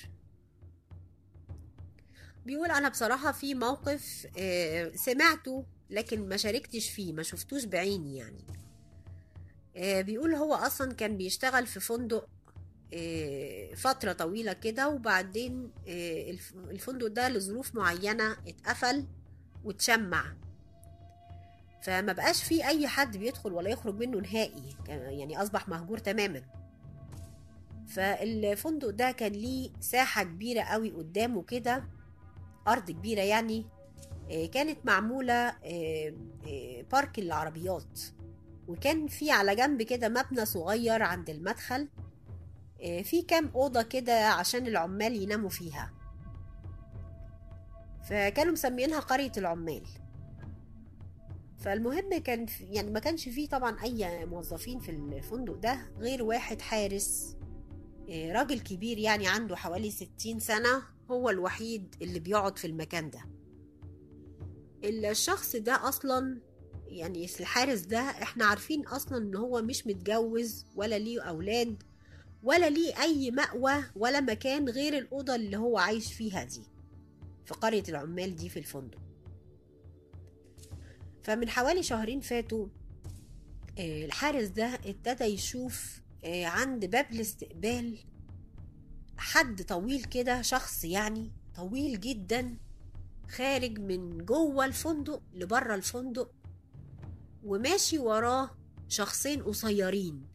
بيقول أنا بصراحة في موقف آه، سمعته لكن ما شاركتش فيه ما شفتوش بعيني يعني آه، بيقول هو أصلا كان بيشتغل في فندق آه، فترة طويلة كده وبعدين آه، الف- الفندق ده لظروف معينة اتقفل واتشمع فما بقاش فيه أي حد بيدخل ولا يخرج منه نهائي كان- يعني أصبح مهجور تماما فالفندق ده كان ليه ساحة كبيرة قوي قدامه كده أرض كبيرة يعني آه، كانت معمولة آه، آه، بارك العربيات وكان في على جنب كده مبنى صغير عند المدخل آه، في كام أوضة كده عشان العمال يناموا فيها فكانوا مسمينها قرية العمال فالمهم كان في يعني ما كانش فيه طبعا أي موظفين في الفندق ده غير واحد حارس آه، راجل كبير يعني عنده حوالي ستين سنة هو الوحيد اللي بيقعد في المكان ده الشخص ده أصلا يعني الحارس ده احنا عارفين أصلا إن هو مش متجوز ولا ليه أولاد ولا ليه أي مأوى ولا مكان غير الأوضة اللي هو عايش فيها دي في قرية العمال دي في الفندق فمن حوالي شهرين فاتوا آه، الحارس ده ابتدى يشوف آه، عند باب الاستقبال حد طويل كده شخص يعني طويل جدا خارج من جوه الفندق لبره الفندق وماشي وراه شخصين قصيرين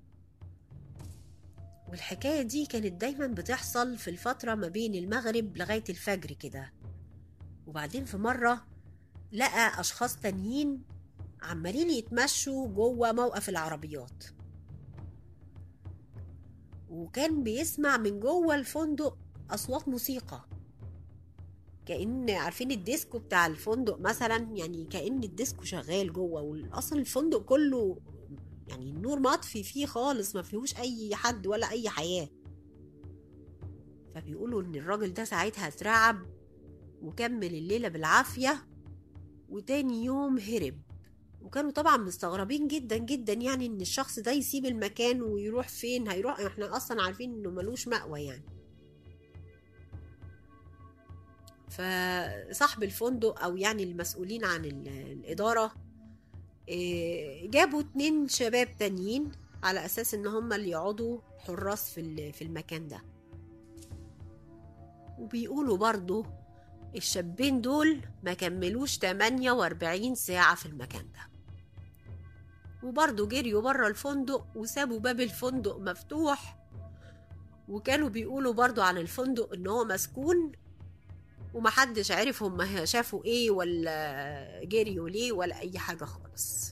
والحكاية دي كانت دايما بتحصل في الفترة ما بين المغرب لغاية الفجر كده وبعدين في مرة لقى أشخاص تانيين عمالين يتمشوا جوه موقف العربيات وكان بيسمع من جوه الفندق أصوات موسيقى كأن عارفين الديسكو بتاع الفندق مثلا يعني كأن الديسكو شغال جوه وأصلا الفندق كله يعني النور مطفي فيه خالص ما فيهوش أي حد ولا أي حياة فبيقولوا إن الراجل ده ساعتها اترعب وكمل الليلة بالعافية وتاني يوم هرب وكانوا طبعا مستغربين جدا جدا يعني ان الشخص ده يسيب المكان ويروح فين هيروح احنا اصلا عارفين انه ملوش مأوى يعني فصاحب الفندق او يعني المسؤولين عن ال- الاداره إيه، جابوا اتنين شباب تانيين على اساس ان هم اللي يقعدوا حراس في ال- في المكان ده وبيقولوا برضو الشابين دول ما كملوش 48 ساعة في المكان ده وبرضه جريوا بره الفندق وسابوا باب الفندق مفتوح وكانوا بيقولوا برضه عن الفندق ان هو مسكون ومحدش عرف هم شافوا ايه ولا جريوا ليه ولا اي حاجة خالص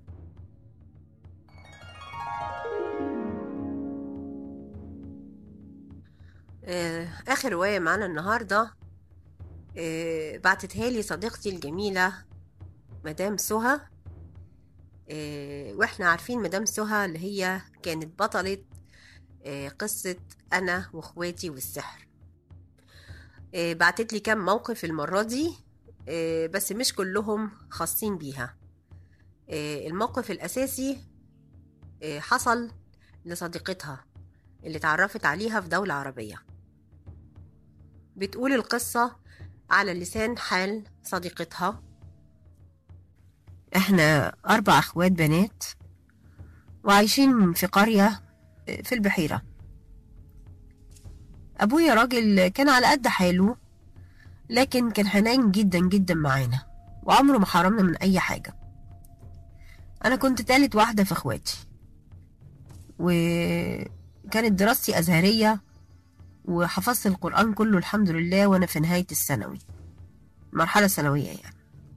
آه، اخر رواية معانا النهاردة آه، بعتتها لي صديقتي الجميلة مدام سهى آه، واحنا عارفين مدام سهى اللي هي كانت بطلة آه، قصة أنا وإخواتي والسحر آه، بعتت لي كام موقف المرة دي آه، بس مش كلهم خاصين بيها آه، الموقف الأساسي آه، حصل لصديقتها اللي اتعرفت عليها في دولة عربية بتقول القصة على لسان حال صديقتها احنا أربع أخوات بنات وعايشين في قرية في البحيرة أبويا راجل كان على قد حاله لكن كان حنين جدا جدا معانا وعمره ما حرمنا من أي حاجة أنا كنت تالت واحدة في إخواتي وكانت دراستي أزهرية وحفظت القرآن كله الحمد لله وأنا في نهاية الثانوي المرحلة الثانوية يعني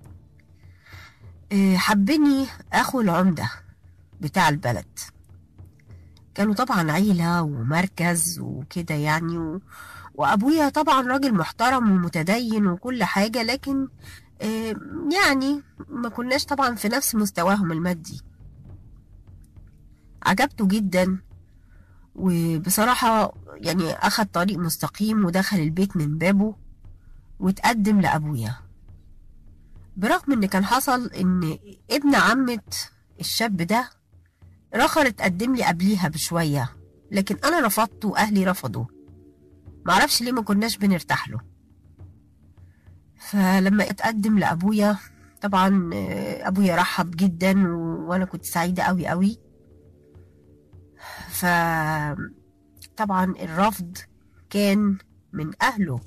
إيه، حبني أخو العمدة بتاع البلد كانوا طبعا عيلة ومركز وكده يعني و... وأبويا طبعا راجل محترم ومتدين وكل حاجة لكن إيه، يعني ما كناش طبعا في نفس مستواهم المادي عجبته جدا وبصراحة يعني أخد طريق مستقيم ودخل البيت من بابه وتقدم لأبويا برغم إن كان حصل إن ابن عمة الشاب ده رخر اتقدم لي قبليها بشوية لكن أنا رفضته وأهلي رفضوا معرفش ليه ما كناش بنرتاح له فلما اتقدم لأبويا طبعا آه، أبويا رحب جدا و- وأنا كنت سعيدة أوي أوي ف طبعا الرفض كان من أهله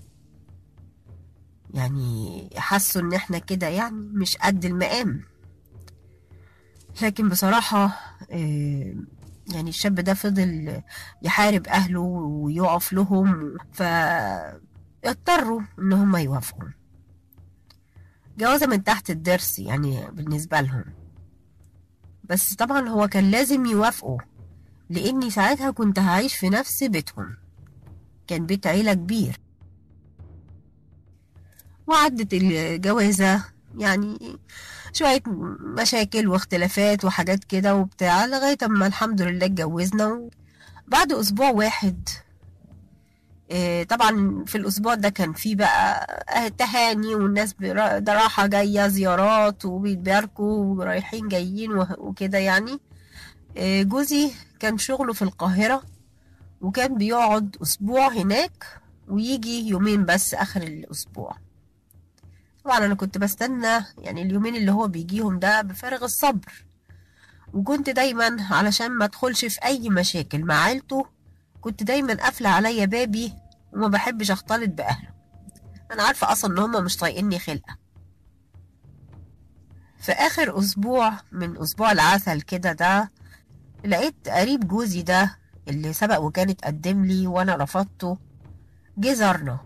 يعني حسوا إن احنا كده يعني مش قد المقام لكن بصراحة آه، يعني الشاب ده فضل يحارب أهله ويقف لهم فاضطروا إن هم يوافقوا جوازة من تحت الضرس يعني بالنسبة لهم بس طبعا هو كان لازم يوافقوا لاني ساعتها كنت هعيش في نفس بيتهم كان بيت عيلة كبير وعدت الجوازة يعني شوية مشاكل واختلافات وحاجات كده وبتاع لغاية اما الحمد لله اتجوزنا بعد اسبوع واحد آه، طبعا في الاسبوع ده كان فيه بقى آه، تهاني والناس برا- ده راحة جاية زيارات وبيتباركوا ورايحين جايين وه- وكده يعني آه، جوزي كان شغله في القاهرة وكان بيقعد أسبوع هناك ويجي يومين بس آخر الأسبوع طبعا أنا كنت بستنى يعني اليومين اللي هو بيجيهم ده بفارغ الصبر وكنت دايما علشان ما ادخلش في أي مشاكل مع عيلته كنت دايما قافلة عليا بابي وما بحبش اختلط بأهله أنا عارفة أصلا إن هما مش طايقيني خلقة في آخر أسبوع من أسبوع العسل كده ده لقيت قريب جوزي ده اللي سبق وكان اتقدم لي وانا رفضته جه زارنا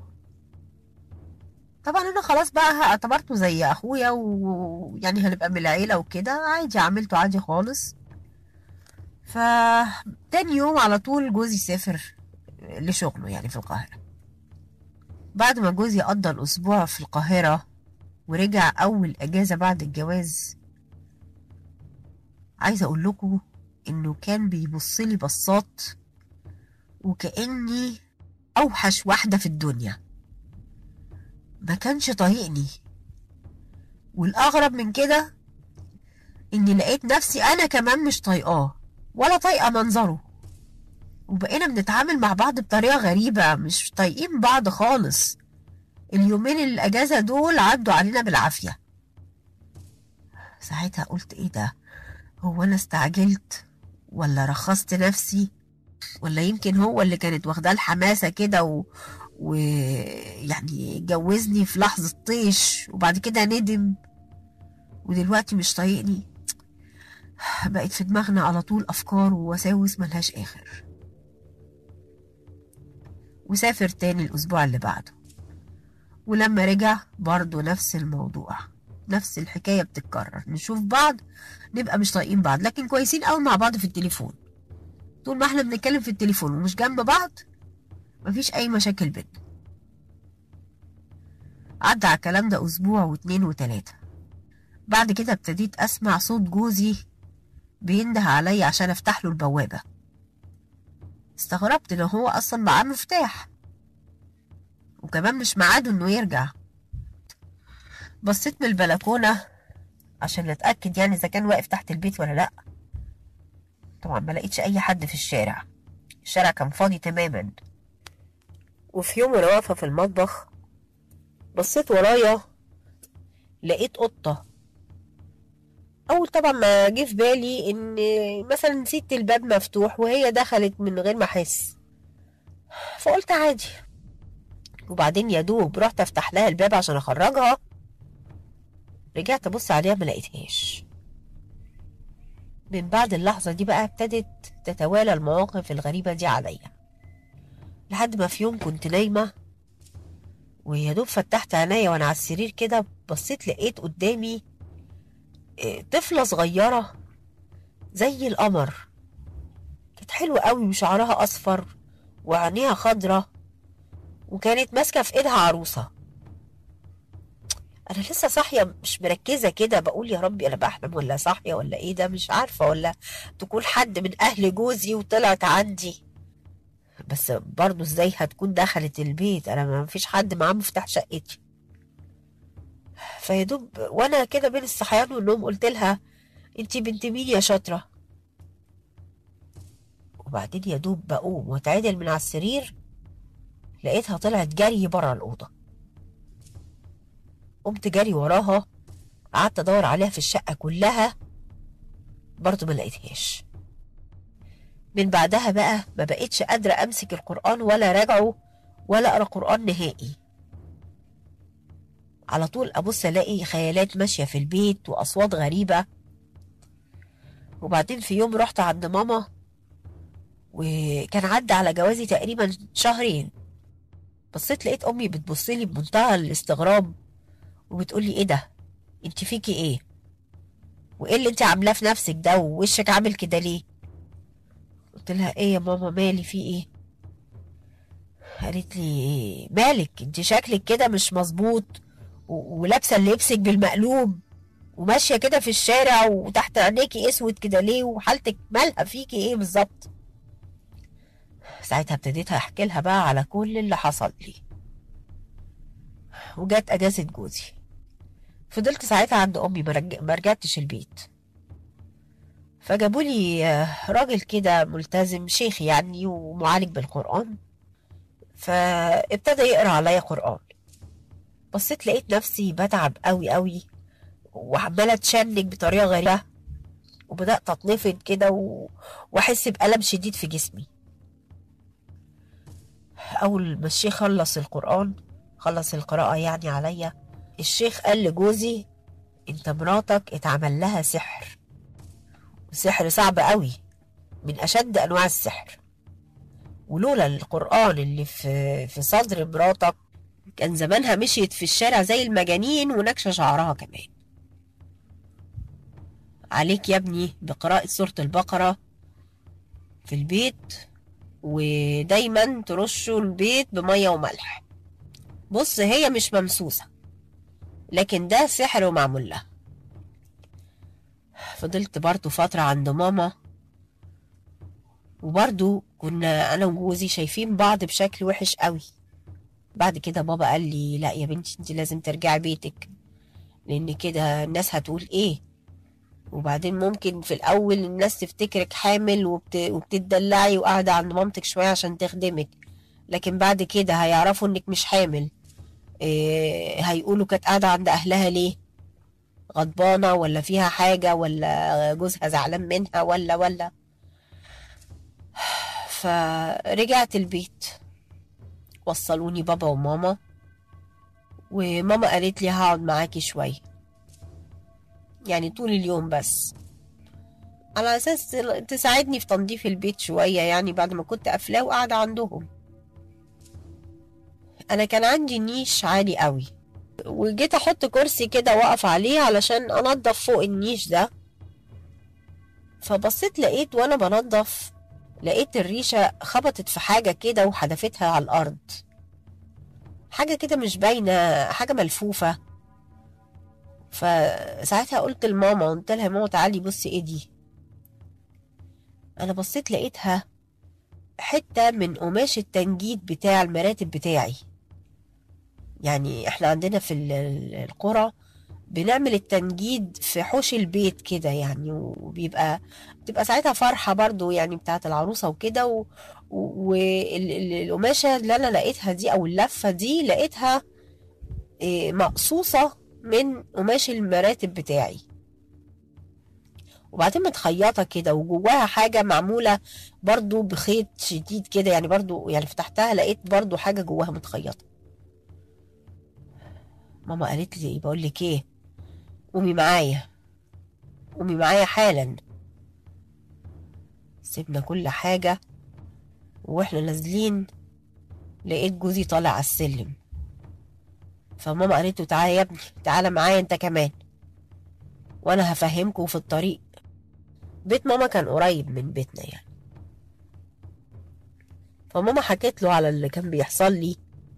طبعا انا خلاص بقى اعتبرته زي اخويا ويعني هنبقى من العيله وكده عادي عملته عادي خالص ف تاني يوم على طول جوزي سافر لشغله يعني في القاهره بعد ما جوزي قضى الاسبوع في القاهره ورجع اول اجازه بعد الجواز عايزه اقول لكم انه كان بيبص لي بصات وكاني اوحش واحده في الدنيا ما كانش طايقني والاغرب من كده اني لقيت نفسي انا كمان مش طايقاه ولا طايقه منظره وبقينا بنتعامل مع بعض بطريقه غريبه مش طايقين بعض خالص اليومين الاجازه دول عدوا علينا بالعافيه ساعتها قلت ايه ده هو انا استعجلت ولا رخصت نفسي ولا يمكن هو اللي كانت واخداه الحماسه كده و... ويعني جوزني في لحظه طيش وبعد كده ندم ودلوقتي مش طايقني بقت في دماغنا على طول افكار ووساوس ملهاش اخر وسافر تاني الاسبوع اللي بعده ولما رجع برضه نفس الموضوع نفس الحكاية بتتكرر نشوف بعض نبقى مش طايقين بعض لكن كويسين قوي مع بعض في التليفون طول ما احنا بنتكلم في التليفون ومش جنب بعض مفيش اي مشاكل بينا عدى على الكلام ده اسبوع واتنين وتلاتة بعد كده ابتديت اسمع صوت جوزي بينده عليا عشان افتح له البوابة استغربت ان هو اصلا معاه مفتاح وكمان مش ميعاده انه يرجع بصيت من البلكونة عشان اتأكد يعني إذا كان واقف تحت البيت ولا لأ طبعا ما لقيتش أي حد في الشارع الشارع كان فاضي تماما وفي يوم وانا واقفة في المطبخ بصيت ورايا لقيت قطة أول طبعا ما جه في بالي إن مثلا نسيت الباب مفتوح وهي دخلت من غير ما أحس فقلت عادي وبعدين يا دوب رحت أفتح لها الباب عشان أخرجها رجعت أبص عليها ما لقيتهاش من بعد اللحظة دي بقى ابتدت تتوالى المواقف الغريبة دي عليا لحد ما في يوم كنت نايمة ويا دوب فتحت عينيا وانا على السرير كده بصيت لقيت قدامي إيه، طفلة صغيرة زي القمر كانت حلوة قوي وشعرها أصفر وعينيها خضرة وكانت ماسكة في إيدها عروسة أنا لسه صاحية مش مركزة كده بقول يا ربي أنا بحلم ولا صاحية ولا إيه ده مش عارفة ولا تكون حد من أهل جوزي وطلعت عندي بس برضه ازاي هتكون دخلت البيت انا ما فيش حد معاه مفتاح شقتي فيا دوب وانا كده بين الصحيان والنوم قلت لها انتي بنت مين يا شاطره وبعدين يا دوب بقوم واتعدل من على السرير لقيتها طلعت جري بره الاوضه قمت جري وراها قعدت ادور عليها في الشقه كلها برضه ما لقيتهاش من بعدها بقى ما بقتش قادرة أمسك القرآن ولا راجعه ولا أقرأ قرآن نهائي على طول أبص ألاقي خيالات ماشية في البيت وأصوات غريبة وبعدين في يوم رحت عند ماما وكان عدى على جوازي تقريبا شهرين بصيت لقيت أمي بتبصلي بمنتهى الاستغراب وبتقولي إيه ده انت فيكي ايه وايه اللي انت عاملاه في نفسك ده ووشك عامل كده ليه قلت لها ايه يا ماما مالي في ايه قالت لي مالك انت شكلك كده مش مظبوط و- ولابسه لبسك بالمقلوب وماشيه كده في الشارع وتحت عينيكي اسود كده ليه وحالتك مالها فيكي ايه بالظبط ساعتها ابتديت احكي لها بقى على كل اللي حصل لي وجات اجازه جوزي فضلت ساعتها عند امي ما رج- ما رجعتش البيت فجابوا لي آه، راجل كده ملتزم شيخ يعني ومعالج بالقرآن فابتدى يقرا عليا قرآن بصيت لقيت نفسي بتعب قوي قوي وعمالة اتشنج بطريقة غريبة وبدأت اتنفض كده و... واحس بألم شديد في جسمي أول ما الشيخ خلص القرآن خلص القراءة يعني عليا الشيخ قال لجوزي انت مراتك اتعمل لها سحر سحر صعب قوي من أشد أنواع السحر ولولا القرآن اللي في في صدر مراتك كان زمانها مشيت في الشارع زي المجانين ونكشة شعرها كمان عليك يا ابني بقراءة سورة البقرة في البيت ودايما ترشوا البيت بمية وملح بص هي مش ممسوسة لكن ده سحر ومعمول لها فضلت برضو فترة عند ماما وبرضو كنا أنا وجوزي شايفين بعض بشكل وحش قوي بعد كده بابا قال لي لا يا بنتي انت لازم ترجعي بيتك لأن كده الناس هتقول ايه وبعدين ممكن في الأول الناس تفتكرك حامل وبت... وبتدلعي وقاعدة عند مامتك شوية عشان تخدمك لكن بعد كده هيعرفوا انك مش حامل إيه هيقولوا كانت قاعدة عند أهلها ليه غضبانة ولا فيها حاجة ولا جوزها زعلان منها ولا ولا فرجعت البيت وصلوني بابا وماما وماما قالت لي هقعد معاكي شوية يعني طول اليوم بس على أساس تساعدني في تنظيف البيت شوية يعني بعد ما كنت قافلاه وقاعدة عندهم أنا كان عندي نيش عالي قوي وجيت احط كرسي كده واقف عليه علشان انضف فوق النيش ده فبصيت لقيت وانا بنضف لقيت الريشة خبطت في حاجة كده وحدفتها على الأرض حاجة كده مش باينة حاجة ملفوفة فساعتها قلت لماما قلت لها يا ماما تعالي بصي ايه دي انا بصيت لقيتها حتة من قماش التنجيد بتاع المراتب بتاعي يعني احنا عندنا في ال- ال- القرى بنعمل التنجيد في حوش البيت كده يعني وبيبقى بتبقى ساعتها فرحة برضو يعني بتاعت العروسة وكده والقماشة اللي أنا لقيتها دي أو اللفة دي لقيتها إيه، مقصوصة من قماش المراتب بتاعي وبعدين متخيطة كده وجواها حاجة معمولة برضو بخيط شديد كده يعني برضو يعني فتحتها لقيت برضو حاجة جواها متخيطة ماما قالت لي بقول لك ايه قومي معايا قومي معايا حالا سيبنا كل حاجة واحنا نازلين لقيت جوزي طالع على السلم فماما قالت له تعالى يا ابني تعالى معايا انت كمان وانا هفهمكوا في الطريق بيت ماما كان قريب من بيتنا يعني فماما حكيت له على اللي كان بيحصل لي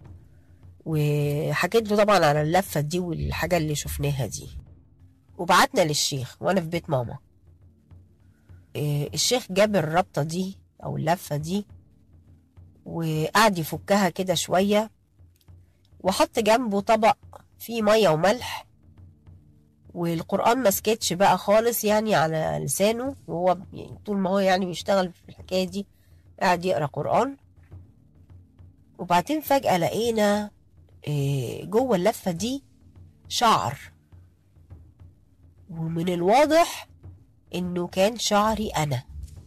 وحكيت له طبعا على اللفة دي والحاجة اللي شفناها دي وبعتنا للشيخ وانا في بيت ماما إيه، الشيخ جاب الربطة دي او اللفة دي وقعد يفكها كده شوية وحط جنبه طبق فيه مية وملح والقرآن ما سكتش بقى خالص يعني على لسانه وهو يعني طول ما هو يعني بيشتغل في الحكاية دي قاعد يقرأ قرآن وبعدين فجأة لقينا إيه، جوه اللفة دي شعر ومن الواضح انه كان شعري انا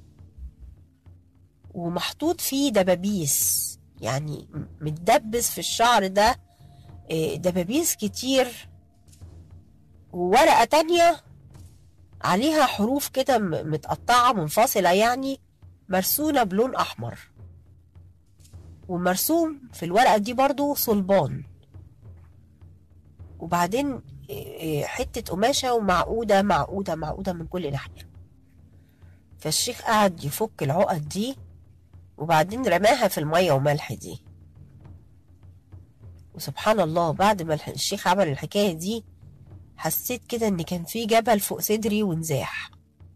ومحطوط فيه دبابيس يعني متدبس في الشعر ده إيه، دبابيس كتير وورقة تانية عليها حروف كده م- متقطعة منفصلة يعني مرسومة بلون أحمر ومرسوم في الورقة دي برضو صلبان وبعدين إيه، حتة قماشة ومعقودة معقودة معقودة من كل ناحية فالشيخ قعد يفك العقد دي وبعدين رماها في المية وملح دي وسبحان الله بعد ما الح- الشيخ عمل الحكاية دي حسيت كده ان كان في جبل فوق صدري ونزاح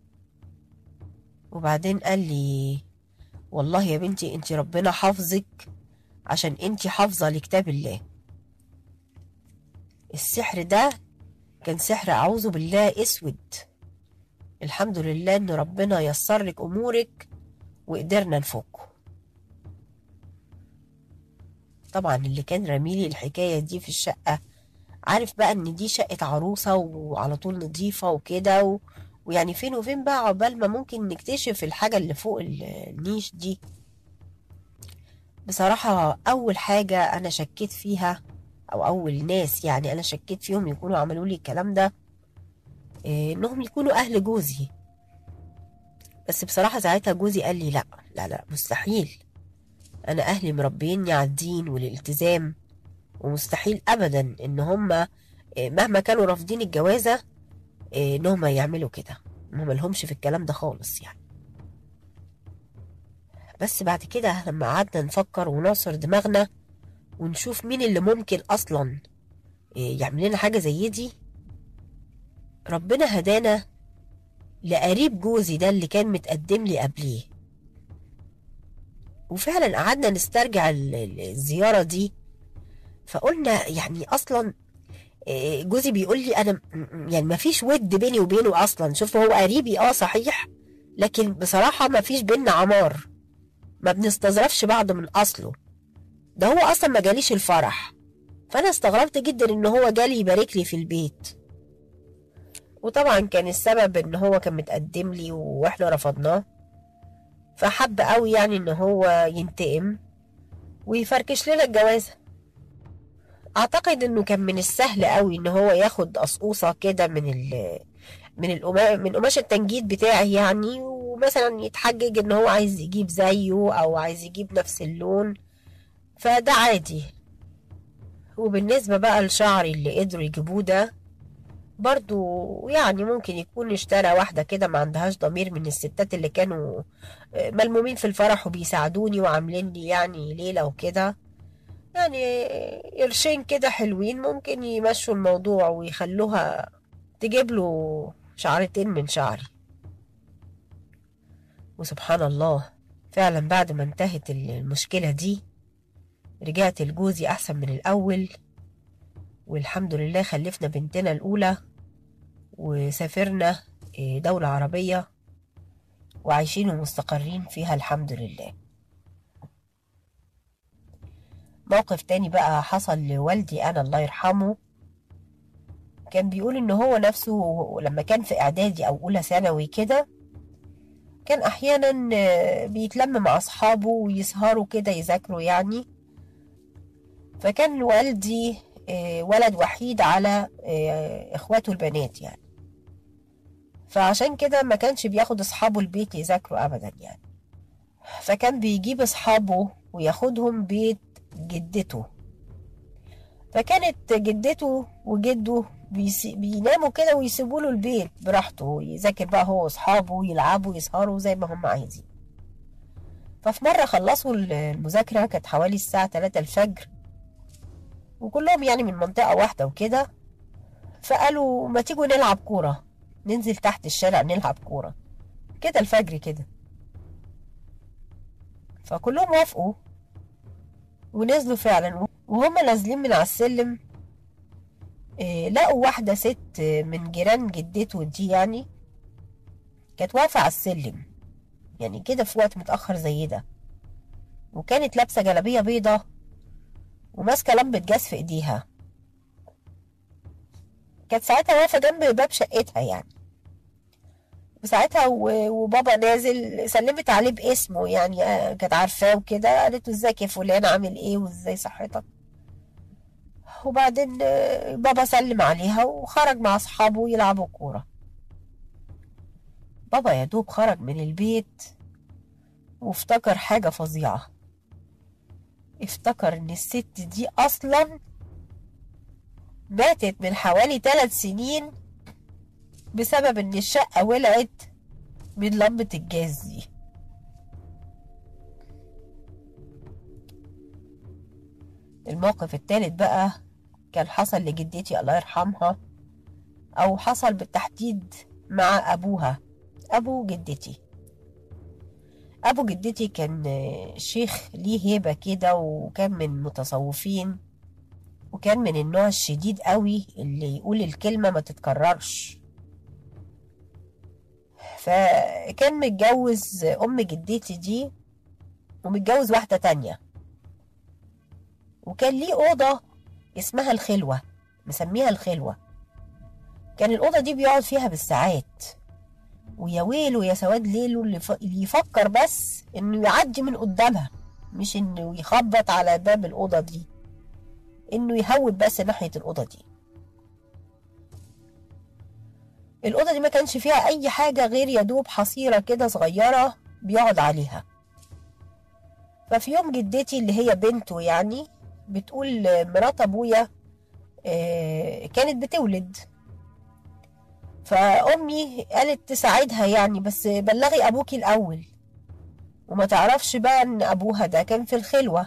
وبعدين قال لي والله يا بنتي انت ربنا حافظك عشان انت حافظة لكتاب الله السحر ده كان سحر اعوذ بالله اسود الحمد لله ان ربنا يسر لك امورك وقدرنا نفكه طبعا اللي كان رميلي الحكاية دي في الشقة عارف بقى ان دي شقة عروسة وعلى طول نظيفة وكده و... ويعني فين وفين بقى عقبال ما ممكن نكتشف الحاجة اللي فوق ال- النيش دي بصراحة أول حاجة أنا شكيت فيها أو أول ناس يعني أنا شكيت فيهم يكونوا عملوا لي الكلام ده إيه، إنهم يكونوا أهل جوزي بس بصراحة ساعتها جوزي قال لي لا لا لا مستحيل أنا أهلي مربيني على الدين والالتزام ومستحيل أبدا إن هم مهما كانوا رافضين الجوازة إيه، إن هم يعملوا كده هم ملهمش في الكلام ده خالص يعني بس بعد كده لما قعدنا نفكر ونعصر دماغنا ونشوف مين اللي ممكن أصلا إيه، يعمل لنا حاجة زي دي ربنا هدانا لقريب جوزي ده اللي كان متقدم لي قبليه وفعلا قعدنا نسترجع ال- ال- الزيارة دي فقلنا يعني أصلا إيه، جوزي بيقول لي أنا م- م- يعني ما فيش ود بيني وبينه أصلا شوف هو قريبي أه صحيح لكن بصراحة ما فيش بينا عمار ما بنستظرفش بعض من أصله ده هو أصلا ما جاليش الفرح فأنا استغربت جدا إن هو جالي يبارك لي في البيت وطبعا كان السبب ان هو كان متقدم لي واحنا رفضناه فحب قوي يعني ان هو ينتقم ويفركش لنا الجوازة اعتقد انه كان من السهل قوي ان هو ياخد قصقوصة كده من ال من القما من قماش التنجيد بتاعي يعني ومثلا يتحجج ان هو عايز يجيب زيه او عايز يجيب نفس اللون فده عادي وبالنسبة بقى لشعري اللي قدروا يجيبوه ده برضو يعني ممكن يكون اشترى واحدة كده ما عندهاش ضمير من الستات اللي كانوا ملمومين في الفرح وبيساعدوني وعاملين لي يعني ليلة وكده يعني قرشين كده حلوين ممكن يمشوا الموضوع ويخلوها تجيب له شعرتين من شعري وسبحان الله فعلا بعد ما انتهت المشكلة دي رجعت لجوزي أحسن من الأول والحمد لله خلفنا بنتنا الأولى وسافرنا آه، دولة عربية وعايشين ومستقرين فيها الحمد لله موقف تاني بقى حصل لوالدي أنا الله يرحمه كان بيقول إن هو نفسه لما كان في إعدادي أو أولى ثانوي كده كان أحيانا آه، بيتلم مع أصحابه ويسهروا كده يذاكروا يعني فكان والدي آه، ولد وحيد على آه، إخواته البنات يعني فعشان كده ما كانش بياخد أصحابه البيت يذاكروا أبدا يعني فكان بيجيب أصحابه وياخدهم بيت جدته فكانت جدته وجده بيسي... بيناموا كده ويسيبوا له البيت براحته يذاكر بقى هو واصحابه يلعبوا يسهروا زي ما هم عايزين ففي مرة خلصوا المذاكرة كانت حوالي الساعة 3 الفجر وكلهم يعني من منطقة واحدة وكده فقالوا ما تيجوا نلعب كورة ننزل تحت الشارع نلعب كورة كده الفجر كده فكلهم وافقوا ونزلوا فعلا وهم نازلين من على السلم إيه، لقوا واحدة ست من جيران جدته دي يعني كانت واقفة على السلم يعني كده في وقت متأخر زي ده وكانت لابسة جلابية بيضة وماسكة لمبة جاز في ايديها كانت ساعتها واقفة جنب باب شقتها يعني وساعتها و- وبابا نازل سلمت عليه باسمه يعني آه، كانت عارفاه وكده قالت له ازيك يا فلان عامل ايه وازاي صحتك وبعدين آه، بابا سلم عليها وخرج مع اصحابه يلعبوا كورة بابا يا دوب خرج من البيت وافتكر حاجة فظيعة افتكر ان الست دي اصلا ماتت من حوالي ثلاث سنين بسبب ان الشقة ولعت من لمبة الجاز دي الموقف التالت بقى كان حصل لجدتي الله يرحمها او حصل بالتحديد مع ابوها ابو جدتي ابو جدتي كان آه، شيخ ليه هيبة كده وكان من متصوفين وكان من النوع الشديد قوي اللي يقول الكلمة ما تتكررش فكان متجوز أم جدتي دي ومتجوز واحدة تانية وكان ليه أوضة اسمها الخلوة مسميها الخلوة كان الأوضة دي بيقعد فيها بالساعات ويا ويله يا سواد ليله اللي, ف... اللي يفكر بس إنه يعدي من قدامها مش إنه يخبط على باب الأوضة دي إنه يهوب بس ناحية الأوضة دي الأوضة دي ما كانش فيها أي حاجة غير يا دوب حصيرة كده صغيرة بيقعد عليها ففي يوم جدتي اللي هي بنته يعني بتقول مرات أبويا آه، كانت بتولد فأمي قالت تساعدها يعني بس بلغي أبوكي الأول وما تعرفش بقى إن أبوها ده كان في الخلوة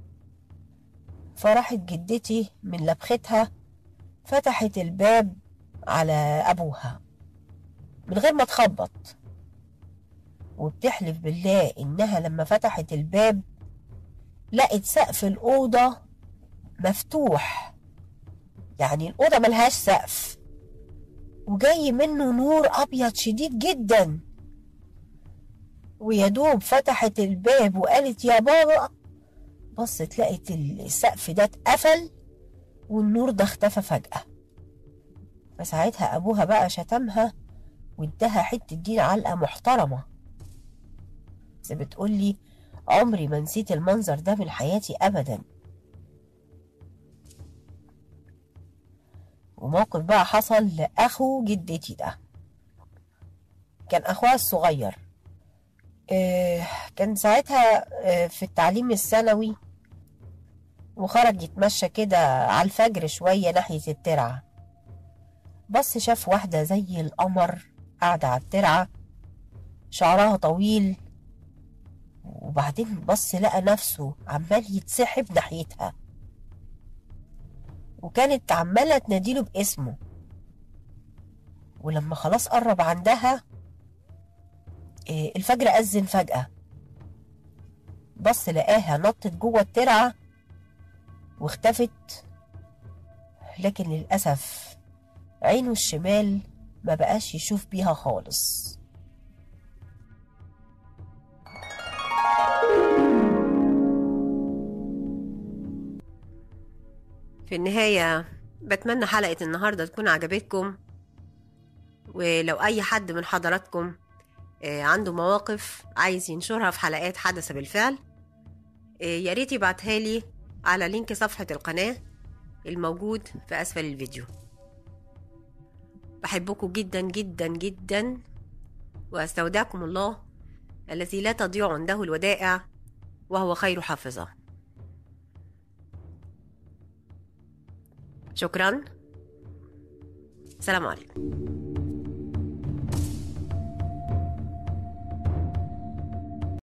فراحت جدتي من لبختها فتحت الباب على أبوها من غير ما تخبط وبتحلف بالله إنها لما فتحت الباب لقت سقف الأوضة مفتوح يعني الأوضة ملهاش سقف وجاي منه نور أبيض شديد جدا ويا دوب فتحت الباب وقالت يا بابا بصت لقت السقف ده اتقفل والنور ده اختفى فجأة فساعتها أبوها بقى شتمها واداها حتة دين علقة محترمة بس بتقولي عمري ما نسيت المنظر ده من حياتي أبدا وموقف بقى حصل لأخو جدتي ده كان أخوها الصغير آه، كان ساعتها آه، في التعليم الثانوي وخرج يتمشى كده على الفجر شوية ناحية الترعة بص شاف واحدة زي القمر قاعدة على الترعة شعرها طويل وبعدين بص لقى نفسه عمال يتسحب ناحيتها وكانت عمالة تناديله باسمه ولما خلاص قرب عندها آه، الفجر أذن فجأة بص لقاها نطت جوه الترعة واختفت لكن للأسف عينه الشمال ما بقاش يشوف بيها خالص في النهاية بتمنى حلقة النهاردة تكون عجبتكم ولو أي حد من حضراتكم آه، عنده مواقف عايز ينشرها في حلقات حدث بالفعل آه، يا ريت يبعتها لي على لينك صفحة القناة الموجود في أسفل الفيديو بحبكم جدا جدا جدا وأستودعكم الله الذي لا تضيع عنده الودائع وهو خير حافظة شكرا سلام عليكم